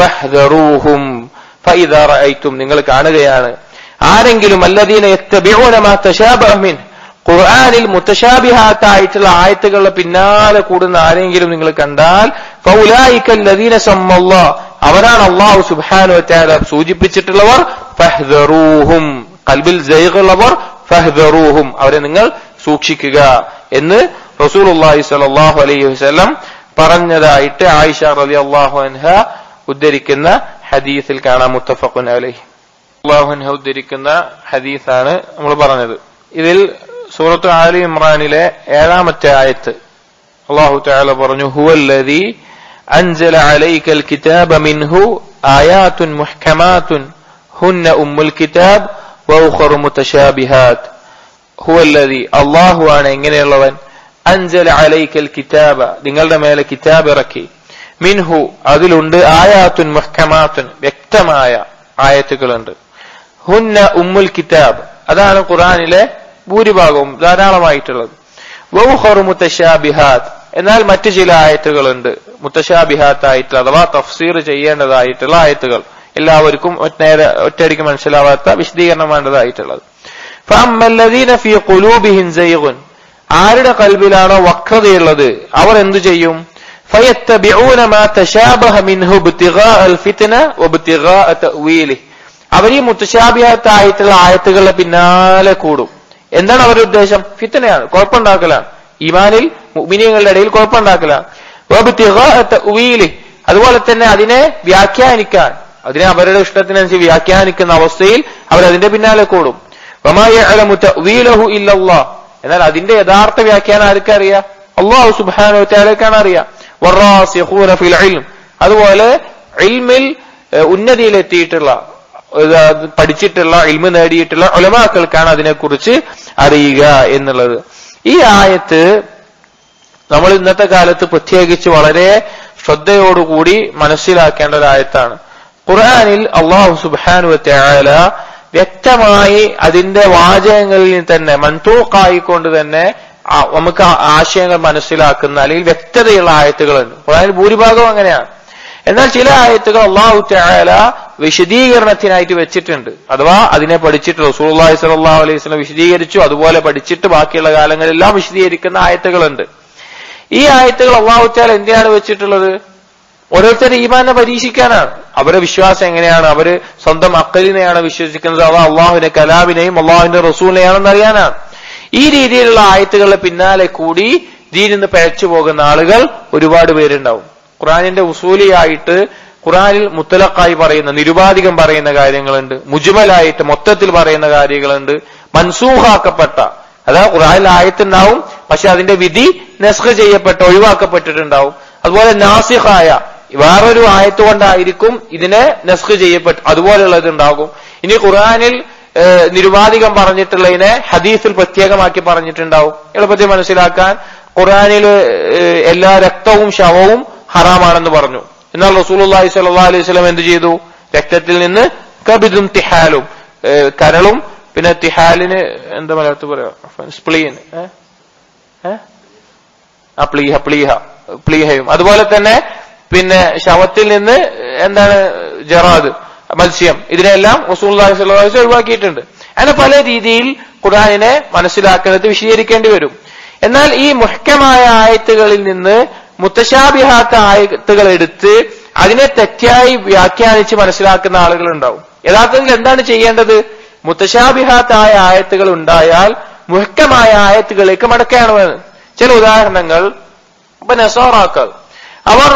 [SPEAKER 1] فاحذروهم فإذا رأيتم നിങ്ങൾ കാണുകയാണ് ആരെങ്കിലും الذين يتبعون ما تشابه منه ഖുർആനിൽ മുത്തശാബിഹാത്തായിട്ടുള്ള ആയത്തുകളുടെ പിന്നാലെ കൂടുന്ന ആരെങ്കിലും നിങ്ങൾ കണ്ടാൽ ഫൗലായിക്കല്ലദീന സമ്മല്ല അവരാണ് അള്ളാഹു സുബ്ഹാനഹു വതആല സൂചിപ്പിച്ചിട്ടുള്ളവർ ഫഹ്ദറൂഹും കൽബിൽ ജയ്ഗുള്ളവർ ഫഹ്ദറൂഹും അവരെ നിങ്ങൾ സൂക്ഷിക്കുക എന്ന് റസൂലുള്ളാഹി സ്വല്ലല്ലാഹു അലൈഹി വസല്ലം പറഞ്ഞതായിട്ട് ആയിഷ റളിയല്ലാഹു അൻഹ ഉദ്ധരിക്കുന്ന ഹദീസിൽ കാണാം മുത്തഫഖുൻ അലൈഹി അള്ളാഹു അൻഹ ഉദ്ധരിക്കുന്ന ഹദീസാണ് നമ്മൾ പറഞ്ഞത് ഇതിൽ സൂറത്ത് ആലി ഇമ്രാനിലെ ഏഴാമത്തെ ആയത്ത് അള്ളാഹു തആല പറഞ്ഞു ഹുവല്ലദീ അൻസല അലൈക്കൽ കിതാബ മിൻഹു ആയാത്തുൻ മുഹ്കമാത്തുൻ ഹുന്ന ഉമ്മുൽ കിതാബ് വൗഖറു മുതശാബിഹാത്ത് ഹുവല്ലദീ അള്ളാഹു ആണ് എങ്ങനെയുള്ളവൻ അൻസല അലൈക്കൽ കിതാബ നിങ്ങളുടെ മേലെ കിതാബ് ഇറക്കി മിൻഹു അതിലുണ്ട് ആയാത്തുൻ മുഹ്കമാത്തുൻ വ്യക്തമായ ആയത്തുകളുണ്ട് ഹുന്ന ഉമ്മുൽ കിതാബ് അതാണ് ഖുറാനിലെ ഭൂരിഭാഗവും ധാരാളമായിട്ടുള്ളത് വൗഹറു മുത്തശാബിഹാത്ത് എന്നാൽ മറ്റു ചില ആയത്തുകളുണ്ട് മുത്തശാബിഹാത്ത് ആയിട്ടുള്ള അഥവാ തഫ്സീർ ചെയ്യേണ്ടതായിട്ടുള്ള ആയത്തുകൾ എല്ലാവർക്കും ഒറ്റ- നേരെ ഒറ്റയടിക്ക് മനസ്സിലാവാത്ത വിശദീകരണം വേണ്ടതായിട്ടുള്ളത് ഫഅമ്മല്ലദീന ഫീ ഖുലൂബിഹിം സൈഗുൻ ആരുടെ കൽബിലാണോ വക്രതയുള്ളത് അവർ എന്തു ചെയ്യും ഫയത്തബിഊന മാ തശാബഹ മിൻഹു ഇബ്തിഗാഅ അൽഫിത്ന വബ്തിഗാഅ തഅവീലിഹി അവർ ഈ മുത്തശാബിയാത്തായിട്ടുള്ള ആയത്തുകളുടെ പിന്നാലെ കൂടും എന്താണ് അവരുടെ ഉദ്ദേശം ഫിത്തനയാണ് കുഴപ്പമുണ്ടാക്കലാണ് ഈമാനിൽ മുഅ്മിനീങ്ങളുടെ ഇടയിൽ കുഴപ്പമുണ്ടാക്കലാണ് വബ്തിഗാഅ തഅവീലിഹി അതുപോലെ തന്നെ അതിനെ വ്യാഖ്യാനിക്കാൻ അതിനെ അവരുടെ ഇഷ്ടത്തിനനുസരിച്ച് വ്യാഖ്യാനിക്കുന്ന അവസ്ഥയിൽ അവർ അതിന്റെ പിന്നാലെ കൂടും വമാ യഅലമു തഅവീലഹു ഇല്ലല്ലാഹ് എന്നാൽ അതിന്റെ യഥാർത്ഥ വ്യാഖ്യാനം ആർക്കറിയാം അള്ളാഹു സുബ്ഹാനഹു വതആലക്കാണ് അറിയാം വറാസിഖൂന ഫിൽ ഇൽം അതുപോലെ ഇൽമിൽ ഏഹ്, ഉന്നതിയിലെത്തിയിട്ടുള്ള ഇത് പഠിച്ചിട്ടുള്ള ഇൽമ നേടിയിട്ടുള്ള ഉലമാക്കൾക്കാണ് അതിനെക്കുറിച്ച് അറിയുക എന്നുള്ളത് ഈ ആയത്ത് നമ്മൾ ഇന്നത്തെ കാലത്ത് പ്രത്യേകിച്ച് വളരെ ശ്രദ്ധയോടുകൂടി മനസ്സിലാക്കേണ്ട ഒരു ആയത്താണ് ഖുർആനിൽ അള്ളാഹു സുബാനു തആല വ്യക്തമായി അതിന്റെ വാചകങ്ങളിൽ തന്നെ മൻതൂക്കായിക്കൊണ്ട് തന്നെ ആ- നമുക്ക് ആ ആശയങ്ങൾ മനസ്സിലാക്കുന്ന അല്ലെങ്കിൽ വ്യക്തതയുള്ള ആയത്തുകളുണ്ട് ഖുർആനിൽ ഭൂരിഭാഗവും അങ്ങനെയാണ് എന്നാൽ ചില ആയത്തുകൾ അള്ളാഹു തആല വിശദീകരണത്തിനായിട്ട് വെച്ചിട്ടുണ്ട് അഥവാ അതിനെ പഠിച്ചിട്ട് റസൂലുള്ളാഹി സ്വല്ലല്ലാഹു അലൈഹി വസല്ലം വിശദീകരിച്ചു അതുപോലെ പഠിച്ചിട്ട് ബാക്കിയുള്ള കാലങ്ങളെല്ലാം വിശദീകരിക്കുന്ന ആയത്തുകളുണ്ട് ഈ ആയത്തുകൾ അള്ളാഹു തആല എന്തിനാണ് വെച്ചിട്ടുള്ളത് ഓരോരുത്തരുടെ ഈമാനെ പരീക്ഷിക്കാനാണ് അവരുടെ വിശ്വാസം എങ്ങനെയാണ് അവര് സ്വന്തം അക്കലിനെയാണ് വിശ്വസിക്കുന്നത് അവ അള്ളാഹുവിന്റെ കലാമിനെയും അള്ളാഹുവിന്റെ റസൂലിനെയാണെന്ന് അറിയാനാണ് ഈ രീതിയിലുള്ള ആയത്തുകളുടെ പിന്നാലെ കൂടി ദീനിൽ നിന്ന് പഴച്ചു പോകുന്ന ആളുകൾ ഒരുപാട് പേരുണ്ടാവും ഖുറാനിന്റെ ഉസൂലിയായിട്ട് ഖുറാനിൽ മുത്തലക്കായി പറയുന്ന നിരുപാധികം പറയുന്ന കാര്യങ്ങളുണ്ട് മുജ്മലായിട്ട് മൊത്തത്തിൽ പറയുന്ന കാര്യങ്ങളുണ്ട് മൻസൂഹാക്കപ്പെട്ട അതാ ഖുറാനിൽ ആയത്തുണ്ടാവും പക്ഷെ അതിന്റെ വിധി നെസ്ഖ് ചെയ്യപ്പെട്ട ഒഴിവാക്കപ്പെട്ടിട്ടുണ്ടാവും അതുപോലെ നാസിഹായ വേറൊരു ആയത്ത് കൊണ്ടായിരിക്കും ഇതിനെ നെസ്ഖ് ചെയ്യപ്പെട്ടു അതുപോലെയുള്ളത് ഉണ്ടാകും ഇനി ഖുറാനിൽ ഏഹ്, നിരുപാധികം പറഞ്ഞിട്ടുള്ളതിനെ ഹദീസിൽ പ്രത്യേകമാക്കി പറഞ്ഞിട്ടുണ്ടാവും എളുപ്പത്തിൽ മനസ്സിലാക്കാൻ ഖുറാനിൽ ഏഹ്, എല്ലാ രക്തവും ശവവും ഹറാമാണെന്ന് പറഞ്ഞു എന്നാൽ റസൂലുള്ളാഹി സ്വല്ലല്ലാഹു അലൈഹി വസല്ലം എന്ത് ചെയ്തു രക്തത്തിൽ നിന്ന് കബിദും തിഹാലും ഏഹ്, കരളും പിന്നെ തിഹാലിന് എന്താ മലയാളത്തിൽ പറയാ സ്പ്ലീൻ ഏഹ് ഏഹ് ആ പ്ലീഹ പ്ലീഹ പ്ലീഹയും അതുപോലെ തന്നെ പിന്നെ ശവത്തിൽ നിന്ന് എന്താണ് ജറാദ് മത്സ്യം ഇതിനെല്ലാം റസൂലുള്ളാഹി സ്വല്ലല്ലാഹു അലൈഹി വസല്ലം ഒഴിവാക്കിയിട്ടുണ്ട് അങ്ങനെ പല രീതിയിൽ ഖുർആനിനെ മനസ്സിലാക്കുന്നത് വിശദീകരിക്കേണ്ടി വരും എന്നാൽ ഈ മുഹ്കമായ ആയത്തുകളിൽ നിന്ന് മുത്തശാബിഹാത്ത ആയത്തുകൾ എടുത്ത് അതിനെ തെറ്റായി വ്യാഖ്യാനിച്ച് മനസ്സിലാക്കുന്ന ആളുകൾ ഉണ്ടാവും യഥാർത്ഥത്തിൽ എന്താണ് ചെയ്യേണ്ടത് മുത്തശാബിഹാത്തായ ആയത്തുകൾ ഉണ്ടായാൽ മുഹ്കമായ ആയത്തുകളിലേക്ക് മടക്കുകയാണ് വേണ്ടത് ചില ഉദാഹരണങ്ങൾ ഇപ്പൊ നസോറാക്കൾ അവർ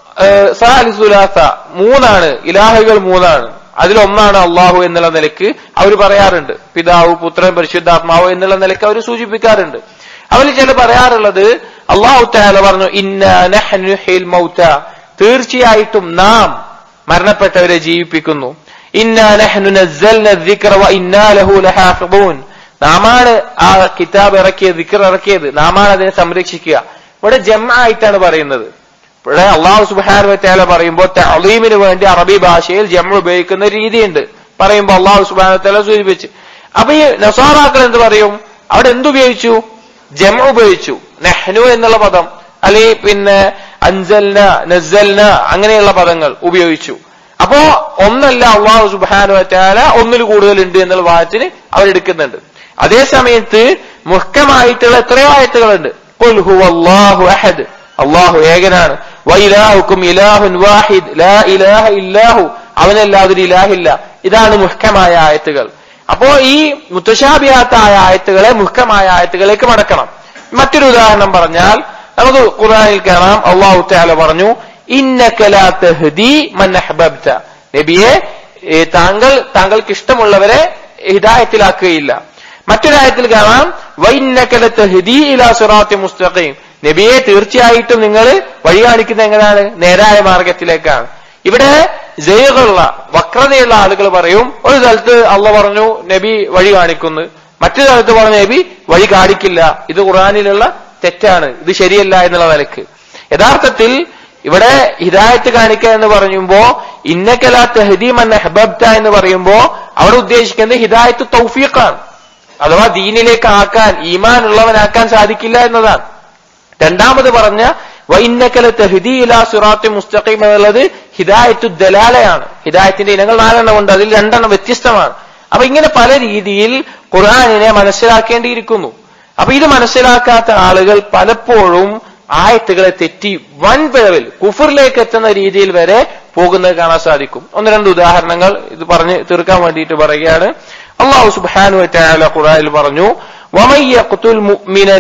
[SPEAKER 1] സാലിസുലാസ മൂന്നാണ് ഇലാഹുകൾ മൂന്നാണ് അതിലൊന്നാണ് അള്ളാഹു എന്നുള്ള നിലക്ക് അവർ പറയാറുണ്ട് പിതാവ് പുത്രൻ പരിശുദ്ധാത്മാവ് എന്നുള്ള നിലക്ക് അവർ സൂചിപ്പിക്കാറുണ്ട് അവർ ചില പറയാറുള്ളത് അള്ളാഹു താല പറഞ്ഞു ഇന്ന നഹ്നുഹിൽ മൗത തീർച്ചയായിട്ടും നാം മരണപ്പെട്ടവരെ ജീവിപ്പിക്കുന്നു ഇന്ന നഹ്നു നസ്സൽന الذിക്ര വഇന്നാ ലഹു ലഹാഫിദൂൻ നാമാണ് ആ കിതാബ് ഇറക്കിയത് ദിക്ർ ഇറക്കിയത് നാമാണ് അതിനെ സംരക്ഷിക്കുക ഇവിടെ ജമ ആയിട്ടാണ് പറയുന്നത് ഇവിടെ അള്ളാഹു സുബാന വറ്റാല പറയുമ്പോൾ തളീമിന് വേണ്ടി അറബി ഭാഷയിൽ ജമ ഉപയോഗിക്കുന്ന ഒരു രീതിയുണ്ട് പറയുമ്പോൾ അള്ളാഹു സുബാന വറ്റാല സൂചിപ്പിച്ച് അപ്പൊ ഈ നസാറാക്കൾ എന്ത് പറയും അവിടെ എന്തുപയോഗിച്ചു ജമ ഉപയോഗിച്ചു നെഹ്നു എന്നുള്ള പദം അല്ലെങ്കിൽ പിന്നെ അൻസൽന നസ്സൽന അങ്ങനെയുള്ള പദങ്ങൾ ഉപയോഗിച്ചു അപ്പോ ഒന്നല്ല അള്ളാഹു സുബാനു വറ്റാല ഒന്നിൽ കൂടുതലുണ്ട് എന്നുള്ള വാദത്തിന് അവരെടുക്കുന്നുണ്ട് അതേ സമയത്ത് മുഹ്കമായിട്ടുള്ള എത്രയോ ആയത്തുകളുണ്ട് ഖുൽ ഹുവല്ലാഹു അഹദ് അള്ളാഹു ഏകനാണ് വൈലാഹുക്കും ഇലാഹുൻ വാഹിദ് ലാ ഇലാഹ ഇല്ലാഹു അവനല്ലാതെ ഒരു ഇലാഹില്ല ഇതാണ് മുഹ്കമായ ആയത്തുകൾ അപ്പോ ഈ മുത്തശാബിയാത്തായ ആയത്തുകളെ മുഹ്കമായ ആയത്തുകളിലേക്ക് മടക്കണം മറ്റൊരു ഉദാഹരണം പറഞ്ഞാൽ നമുക്ക് ഖുർആനിൽ കാണാം അള്ളാഹു താല പറഞ്ഞു ഇന്നകലാ തഹ്ദി മൻ അഹ്ബബ്ത നബിയെ ഏ, താങ്കൾ താങ്കൾക്ക് ഇഷ്ടമുള്ളവരെ ഹിദായത്തിലാക്കുകയില്ല മറ്റൊരായത്തിൽ കാണാം വൈന്നകല തഹ്ദി ഇലാ സിറാത്തി മുസ്തഖീം നബിയെ തീർച്ചയായിട്ടും നിങ്ങൾ വഴി കാണിക്കുന്നത് എങ്ങനെയാണ് നേരായ മാർഗത്തിലേക്കാണ് ഇവിടെ ജയകളുള്ള വക്രതയുള്ള ആളുകൾ പറയും ഒരു സ്ഥലത്ത് അള്ള പറഞ്ഞു നബി വഴി കാണിക്കുന്നു മറ്റൊരു സ്ഥലത്ത് പറഞ്ഞു നബി വഴി കാണിക്കില്ല ഇത് ഖുറാനിലുള്ള തെറ്റാണ് ഇത് ശരിയല്ല എന്നുള്ള നിലക്ക് യഥാർത്ഥത്തിൽ ഇവിടെ ഹിദായത്ത് കാണിക്കുക എന്ന് പറയുമ്പോ ഇന്നക്കല തെഹദീം എന്ന ഹെബബ്ത എന്ന് പറയുമ്പോ അവിടെ ഉദ്ദേശിക്കുന്നത് ഹിദായത്ത് തൗഫീഖാണ് അഥവാ ദീനിലേക്ക് ആക്കാൻ ഈമാൻ ഉള്ളവനാക്കാൻ സാധിക്കില്ല എന്നതാണ് രണ്ടാമത് പറഞ്ഞ വൈന്നക്കല തെഹദീല സുറാത്തി മുസ്തഖീം എന്നുള്ളത് ഹിദായത്തു ദലാലയാണ് ഹിദായത്തിന്റെ ഇനങ്ങൾ നാലെണ്ണം ഉണ്ട് അതിൽ രണ്ടെണ്ണം വ്യത്യസ്തമാണ് അപ്പൊ ഇങ്ങനെ പല രീതിയിൽ ഖുർആാനിനെ മനസ്സിലാക്കേണ്ടിയിരിക്കുന്നു അപ്പൊ ഇത് മനസ്സിലാക്കാത്ത ആളുകൾ പലപ്പോഴും ആയത്തുകളെ തെറ്റി വൻ പിഴവിൽ കുഫറിലേക്ക് എത്തുന്ന രീതിയിൽ വരെ പോകുന്നത് കാണാൻ സാധിക്കും ഒന്ന് രണ്ട് ഉദാഹരണങ്ങൾ ഇത് പറഞ്ഞ് തീർക്കാൻ വേണ്ടിയിട്ട് പറയുകയാണ് അള്ളാഹു സുബ്ഹാനഹു വതആല ഖുർആനിൽ പറഞ്ഞു ومن يقتل مؤمنا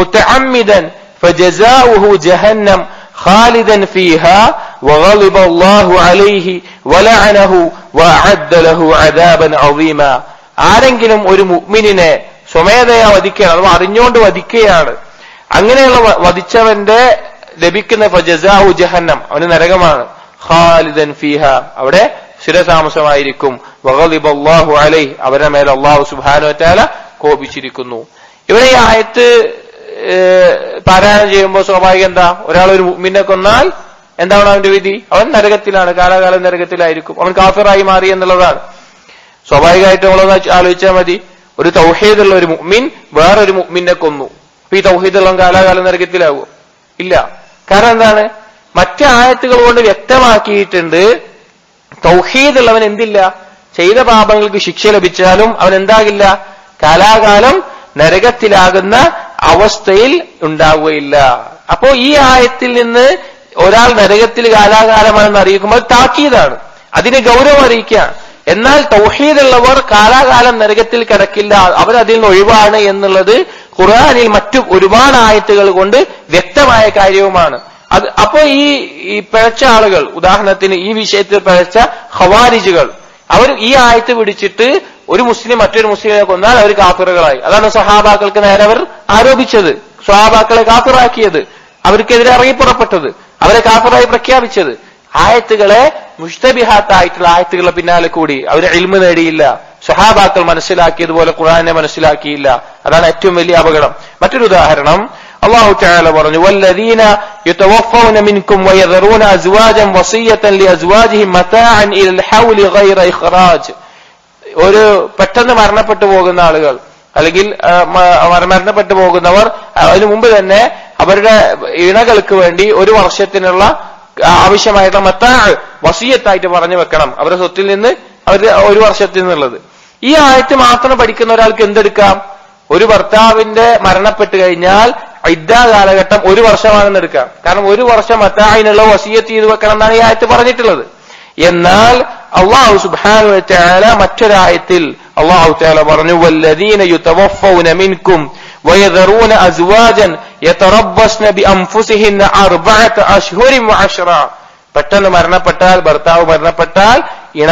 [SPEAKER 1] متعمدا فجزاؤه جهنم خالدا فيها وغضب الله عليه ولعنه وأعد له عذابا عظيما ആരെങ്കിലും ഒരു മുഅ്മിനിനെ സ്വമേധയാ വധിക്കുകയാണ് അഥവാ അറിഞ്ഞുകൊണ്ട് വധിക്കുകയാണ് അങ്ങനെയുള്ള വ- വധിച്ചവന്റെ ലഭിക്കുന്ന ഫജസാഹു ജഹന്നം അവന് നരകമാണ് ഖാലിദൻ ഫീഹ അവിടെ സ്ഥിരതാമസമായിരിക്കും വഗളിബല്ലാഹു അലൈ അവരുടെ മേൽ അള്ളാഹു സുബ്ഹാനഹു വതആല കോപിച്ചിരിക്കുന്നു ഇവിടെ ഈ ആയത്ത് ഏഹ്, പാരായണം ചെയ്യുമ്പോൾ സ്വാഭാവികം എന്താ ഒരാൾ ഒരു മുഅ്മിനെ കൊന്നാൽ എന്താണ് അവന്റെ വിധി അവൻ നരകത്തിലാണ് കാലാകാലം നരകത്തിലായിരിക്കും അവൻ കാഫിറായി മാറി എന്നുള്ളതാണ് സ്വാഭാവികമായിട്ടും നമ്മളൊന്ന് ആലോചിച്ചാൽ മതി ഒരു തൗഹീദുള്ള ഒരു മുഅ്മിൻ വേറൊരു മുഅ്മിനെ കൊന്നു അപ്പൊ ഈ തൗഹീദുള്ള കാലാകാലം നരകത്തിലാകുമോ ഇല്ല കാരണം എന്താണ് മറ്റ് ആയത്തുകൾ കൊണ്ട് വ്യക്തമാക്കിയിട്ടുണ്ട് തൗഹീദുള്ളവൻ എന്തില്ല ചെയ്ത പാപങ്ങൾക്ക് ശിക്ഷ ലഭിച്ചാലും അവൻ എന്താകില്ല കാലാകാലം നരകത്തിലാകുന്ന അവസ്ഥയിൽ ഉണ്ടാവുകയില്ല അപ്പോ ഈ ആയത്തിൽ നിന്ന് ഒരാൾ നരകത്തിൽ കാലാകാലമാണെന്ന് അറിയിക്കുമ്പോൾ അത് താക്കീതാണ് അതിന് ഗൗരവം അറിയിക്കുകയാണ് എന്നാൽ തൗഹീദുള്ളവർ കാലാകാലം നരകത്തിൽ കിടക്കില്ല അവരതിൽ നിന്ന് ഒഴിവാണ് എന്നുള്ളത് ഖുർആനിൽ മറ്റു ഒരുപാട് ആയത്തുകൾ കൊണ്ട് വ്യക്തമായ കാര്യവുമാണ് അത് അപ്പോ ഈ ഈ പിഴച്ച ആളുകൾ ഉദാഹരണത്തിന് ഈ വിഷയത്തിൽ പിഴച്ച ഖവാരിജുകൾ അവർ ഈ ആയത്ത് പിടിച്ചിട്ട് ഒരു മുസ്ലിം മറ്റൊരു മുസ്ലിമിനെ കൊന്നാൽ അവർ കാഫിറുകളായി അതാണ് സഹാബാക്കൾക്ക് നേരെ അവർ ആരോപിച്ചത് സ്വഹാബാക്കളെ കാഫിറാക്കിയത് അവർക്കെതിരെ ഇറങ്ങിപ്പുറപ്പെട്ടത് അവരെ കാഫിറായി പ്രഖ്യാപിച്ചത് ആയത്തുകളെ മുഷ്തബിഹാത്തായിട്ടുള്ള ആയത്തുകളുടെ പിന്നാലെ കൂടി അവർ ഇൽമ നേടിയില്ല സഹാബാക്കൾ മനസ്സിലാക്കിയതുപോലെ ഖുർആനെ മനസ്സിലാക്കിയില്ല അതാണ് ഏറ്റവും വലിയ അപകടം മറ്റൊരു ഉദാഹരണം അള്ളാഹു തആല പറഞ്ഞു വല്ലദീന യതവഫൗന മിൻകും വയദറൂന അസ്വാജൻ വസിയത്തൻ ലിഅസ്വാജിഹിം മതാഅൻ ഇലൽ ഹൗലി ഗൈറ ഇഖ്റാജ് ഒരു പെട്ടെന്ന് മരണപ്പെട്ടു പോകുന്ന ആളുകൾ അല്ലെങ്കിൽ ആ, മ- മരണപ്പെട്ടു പോകുന്നവർ അതിനു മുമ്പ് തന്നെ അവരുടെ ഇണകൾക്ക് വേണ്ടി ഒരു വർഷത്തിനുള്ള ആവശ്യമായിട്ടുള്ള മത്താ വസീയത്തായിട്ട് പറഞ്ഞു വെക്കണം അവരുടെ സ്വത്തിൽ നിന്ന് അവർ ഒരു വർഷത്തിൽ നിന്നുള്ളത് ഈ ആയത്ത് മാത്രം പഠിക്കുന്ന ഒരാൾക്ക് എന്തെടുക്കാം ഒരു ഭർത്താവിന്റെ മരണപ്പെട്ട് കഴിഞ്ഞാൽ ഇദ്ദ കാലഘട്ടം ഒരു വർഷമാണെന്ന് എടുക്കാം കാരണം ഒരു വർഷം മത്തായിനുള്ള വസീയത്ത് ചെയ്ത് വെക്കണം എന്നാണ് ഈ ആയത്ത് പറഞ്ഞിട്ടുള്ളത് എന്നാൽ അള്ളാഹു സുബാനു ചാല മറ്റൊരായത്തിൽ അള്ളാഹു ചാല പറഞ്ഞു വല്ലദീന യുതവഫൗന മിൻകും ويذرون أزواجا يتربصن بأنفسهن أربعة أشهر وعشرا പെട്ടെന്ന് മരണപ്പെട്ടാൽ ഭർത്താവ് മരണപ്പെട്ടാൽ ഇണ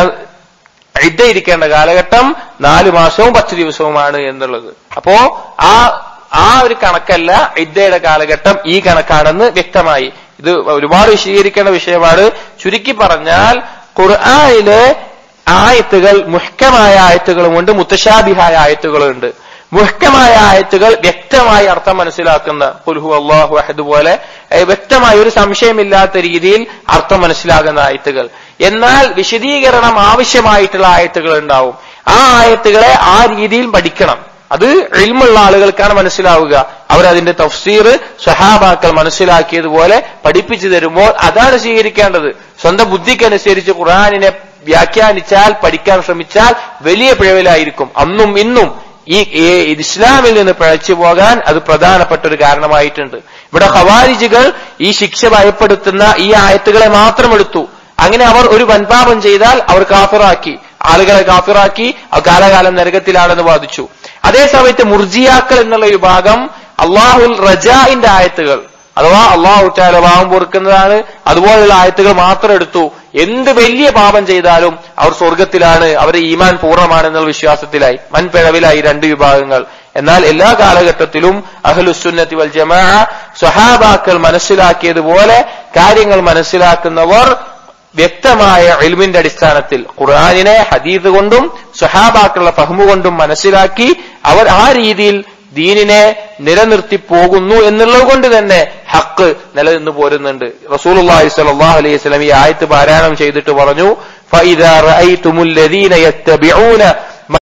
[SPEAKER 1] ഇദ്ദ ഇരിക്കേണ്ട കാലഘട്ടം നാലു മാസവും പത്ത് ദിവസവുമാണ് എന്നുള്ളത് അപ്പോ ആ ആ ഒരു കണക്കല്ല ഇദ്ദയുടെ കാലഘട്ടം ഈ കണക്കാണെന്ന് വ്യക്തമായി ഇത് ഒരുപാട് വിശദീകരിക്കേണ്ട വിഷയമാണ് ചുരുക്കി പറഞ്ഞാൽ ഖുർആാനിലെ ആയത്തുകൾ മുഹ്കമായ ആയത്തുകളുമുണ്ട് മുത്തശാബിഹായ ആയത്തുകളുണ്ട് മുഹ്കമായ ആയത്തുകൾ വ്യക്തമായി അർത്ഥം മനസ്സിലാക്കുന്ന പുൽഹു അള്ളാഹു അഹദ് പോലെ ഏഹ്, വ്യക്തമായ ഒരു സംശയമില്ലാത്ത രീതിയിൽ അർത്ഥം മനസ്സിലാകുന്ന ആയത്തുകൾ എന്നാൽ വിശദീകരണം ആവശ്യമായിട്ടുള്ള ആയത്തുകൾ ഉണ്ടാവും ആ ആയത്തുകളെ ആ രീതിയിൽ പഠിക്കണം അത് ഇൽമുള്ള ആളുകൾക്കാണ് മനസ്സിലാവുക അവരതിന്റെ തഫ്സീർ സഹാബാക്കൾ മനസ്സിലാക്കിയതുപോലെ പഠിപ്പിച്ചു തരുമ്പോൾ അതാണ് സ്വീകരിക്കേണ്ടത് സ്വന്തം ബുദ്ധിക്കനുസരിച്ച് ഖുർആാനിനെ വ്യാഖ്യാനിച്ചാൽ പഠിക്കാൻ ശ്രമിച്ചാൽ വലിയ പിഴവിലായിരിക്കും അന്നും ഇന്നും ഈ ഈ ഇസ്ലാമിൽ നിന്ന് പിഴച്ചു പോകാൻ അത് പ്രധാനപ്പെട്ട ഒരു കാരണമായിട്ടുണ്ട് ഇവിടെ ഖവാരിജുകൾ ഈ ശിക്ഷ ഭയപ്പെടുത്തുന്ന ഈ ആയത്തുകളെ മാത്രം എടുത്തു അങ്ങനെ അവർ ഒരു വൻപാപം ചെയ്താൽ അവർ കാഫിറാക്കി ആളുകളെ കാഫിറാക്കി ആ കാലകാലം നരകത്തിലാണെന്ന് വാദിച്ചു അതേസമയത്ത് മുർജിയാക്കൾ എന്നുള്ള വിഭാഗം അള്ളാഹുൽ റജാഇന്റെ ആയത്തുകൾ അഥവാ അള്ളാഹു ചാല പാപം പൊറുക്കുന്നതാണ് അതുപോലുള്ള ആയത്തുകൾ മാത്രം എടുത്തു എന്ത് വലിയ പാപം ചെയ്താലും അവർ സ്വർഗത്തിലാണ് അവരുടെ ഈമാൻ പൂർണ്ണമാണ് എന്നുള്ള വിശ്വാസത്തിലായി വൻപിഴവിലായി രണ്ട് വിഭാഗങ്ങൾ എന്നാൽ എല്ലാ കാലഘട്ടത്തിലും അഹ്ലുസുന്നത്തി വൽ ജമാ സ്വഹാബാക്കൾ മനസ്സിലാക്കിയതുപോലെ കാര്യങ്ങൾ മനസ്സിലാക്കുന്നവർ വ്യക്തമായ ഇൽമിന്റെ അടിസ്ഥാനത്തിൽ ഖുർആാനിനെ ഹദീദ് കൊണ്ടും സ്വഹാബാക്കളുടെ ഫഹ്മു കൊണ്ടും മനസ്സിലാക്കി അവർ ആ രീതിയിൽ ദീനിനെ നിലനിർത്തി പോകുന്നു എന്നുള്ളത് കൊണ്ട് തന്നെ ഹക്ക് നിലനിന്ന് പോരുന്നുണ്ട് റസൂലുള്ളാഹി സ്വല്ലല്ലാഹു അലൈഹി വസല്ലം ഈ ആയത്ത് പാരായണം ചെയ്തിട്ട് പറഞ്ഞു فإذا رأيتم الذين يتبعون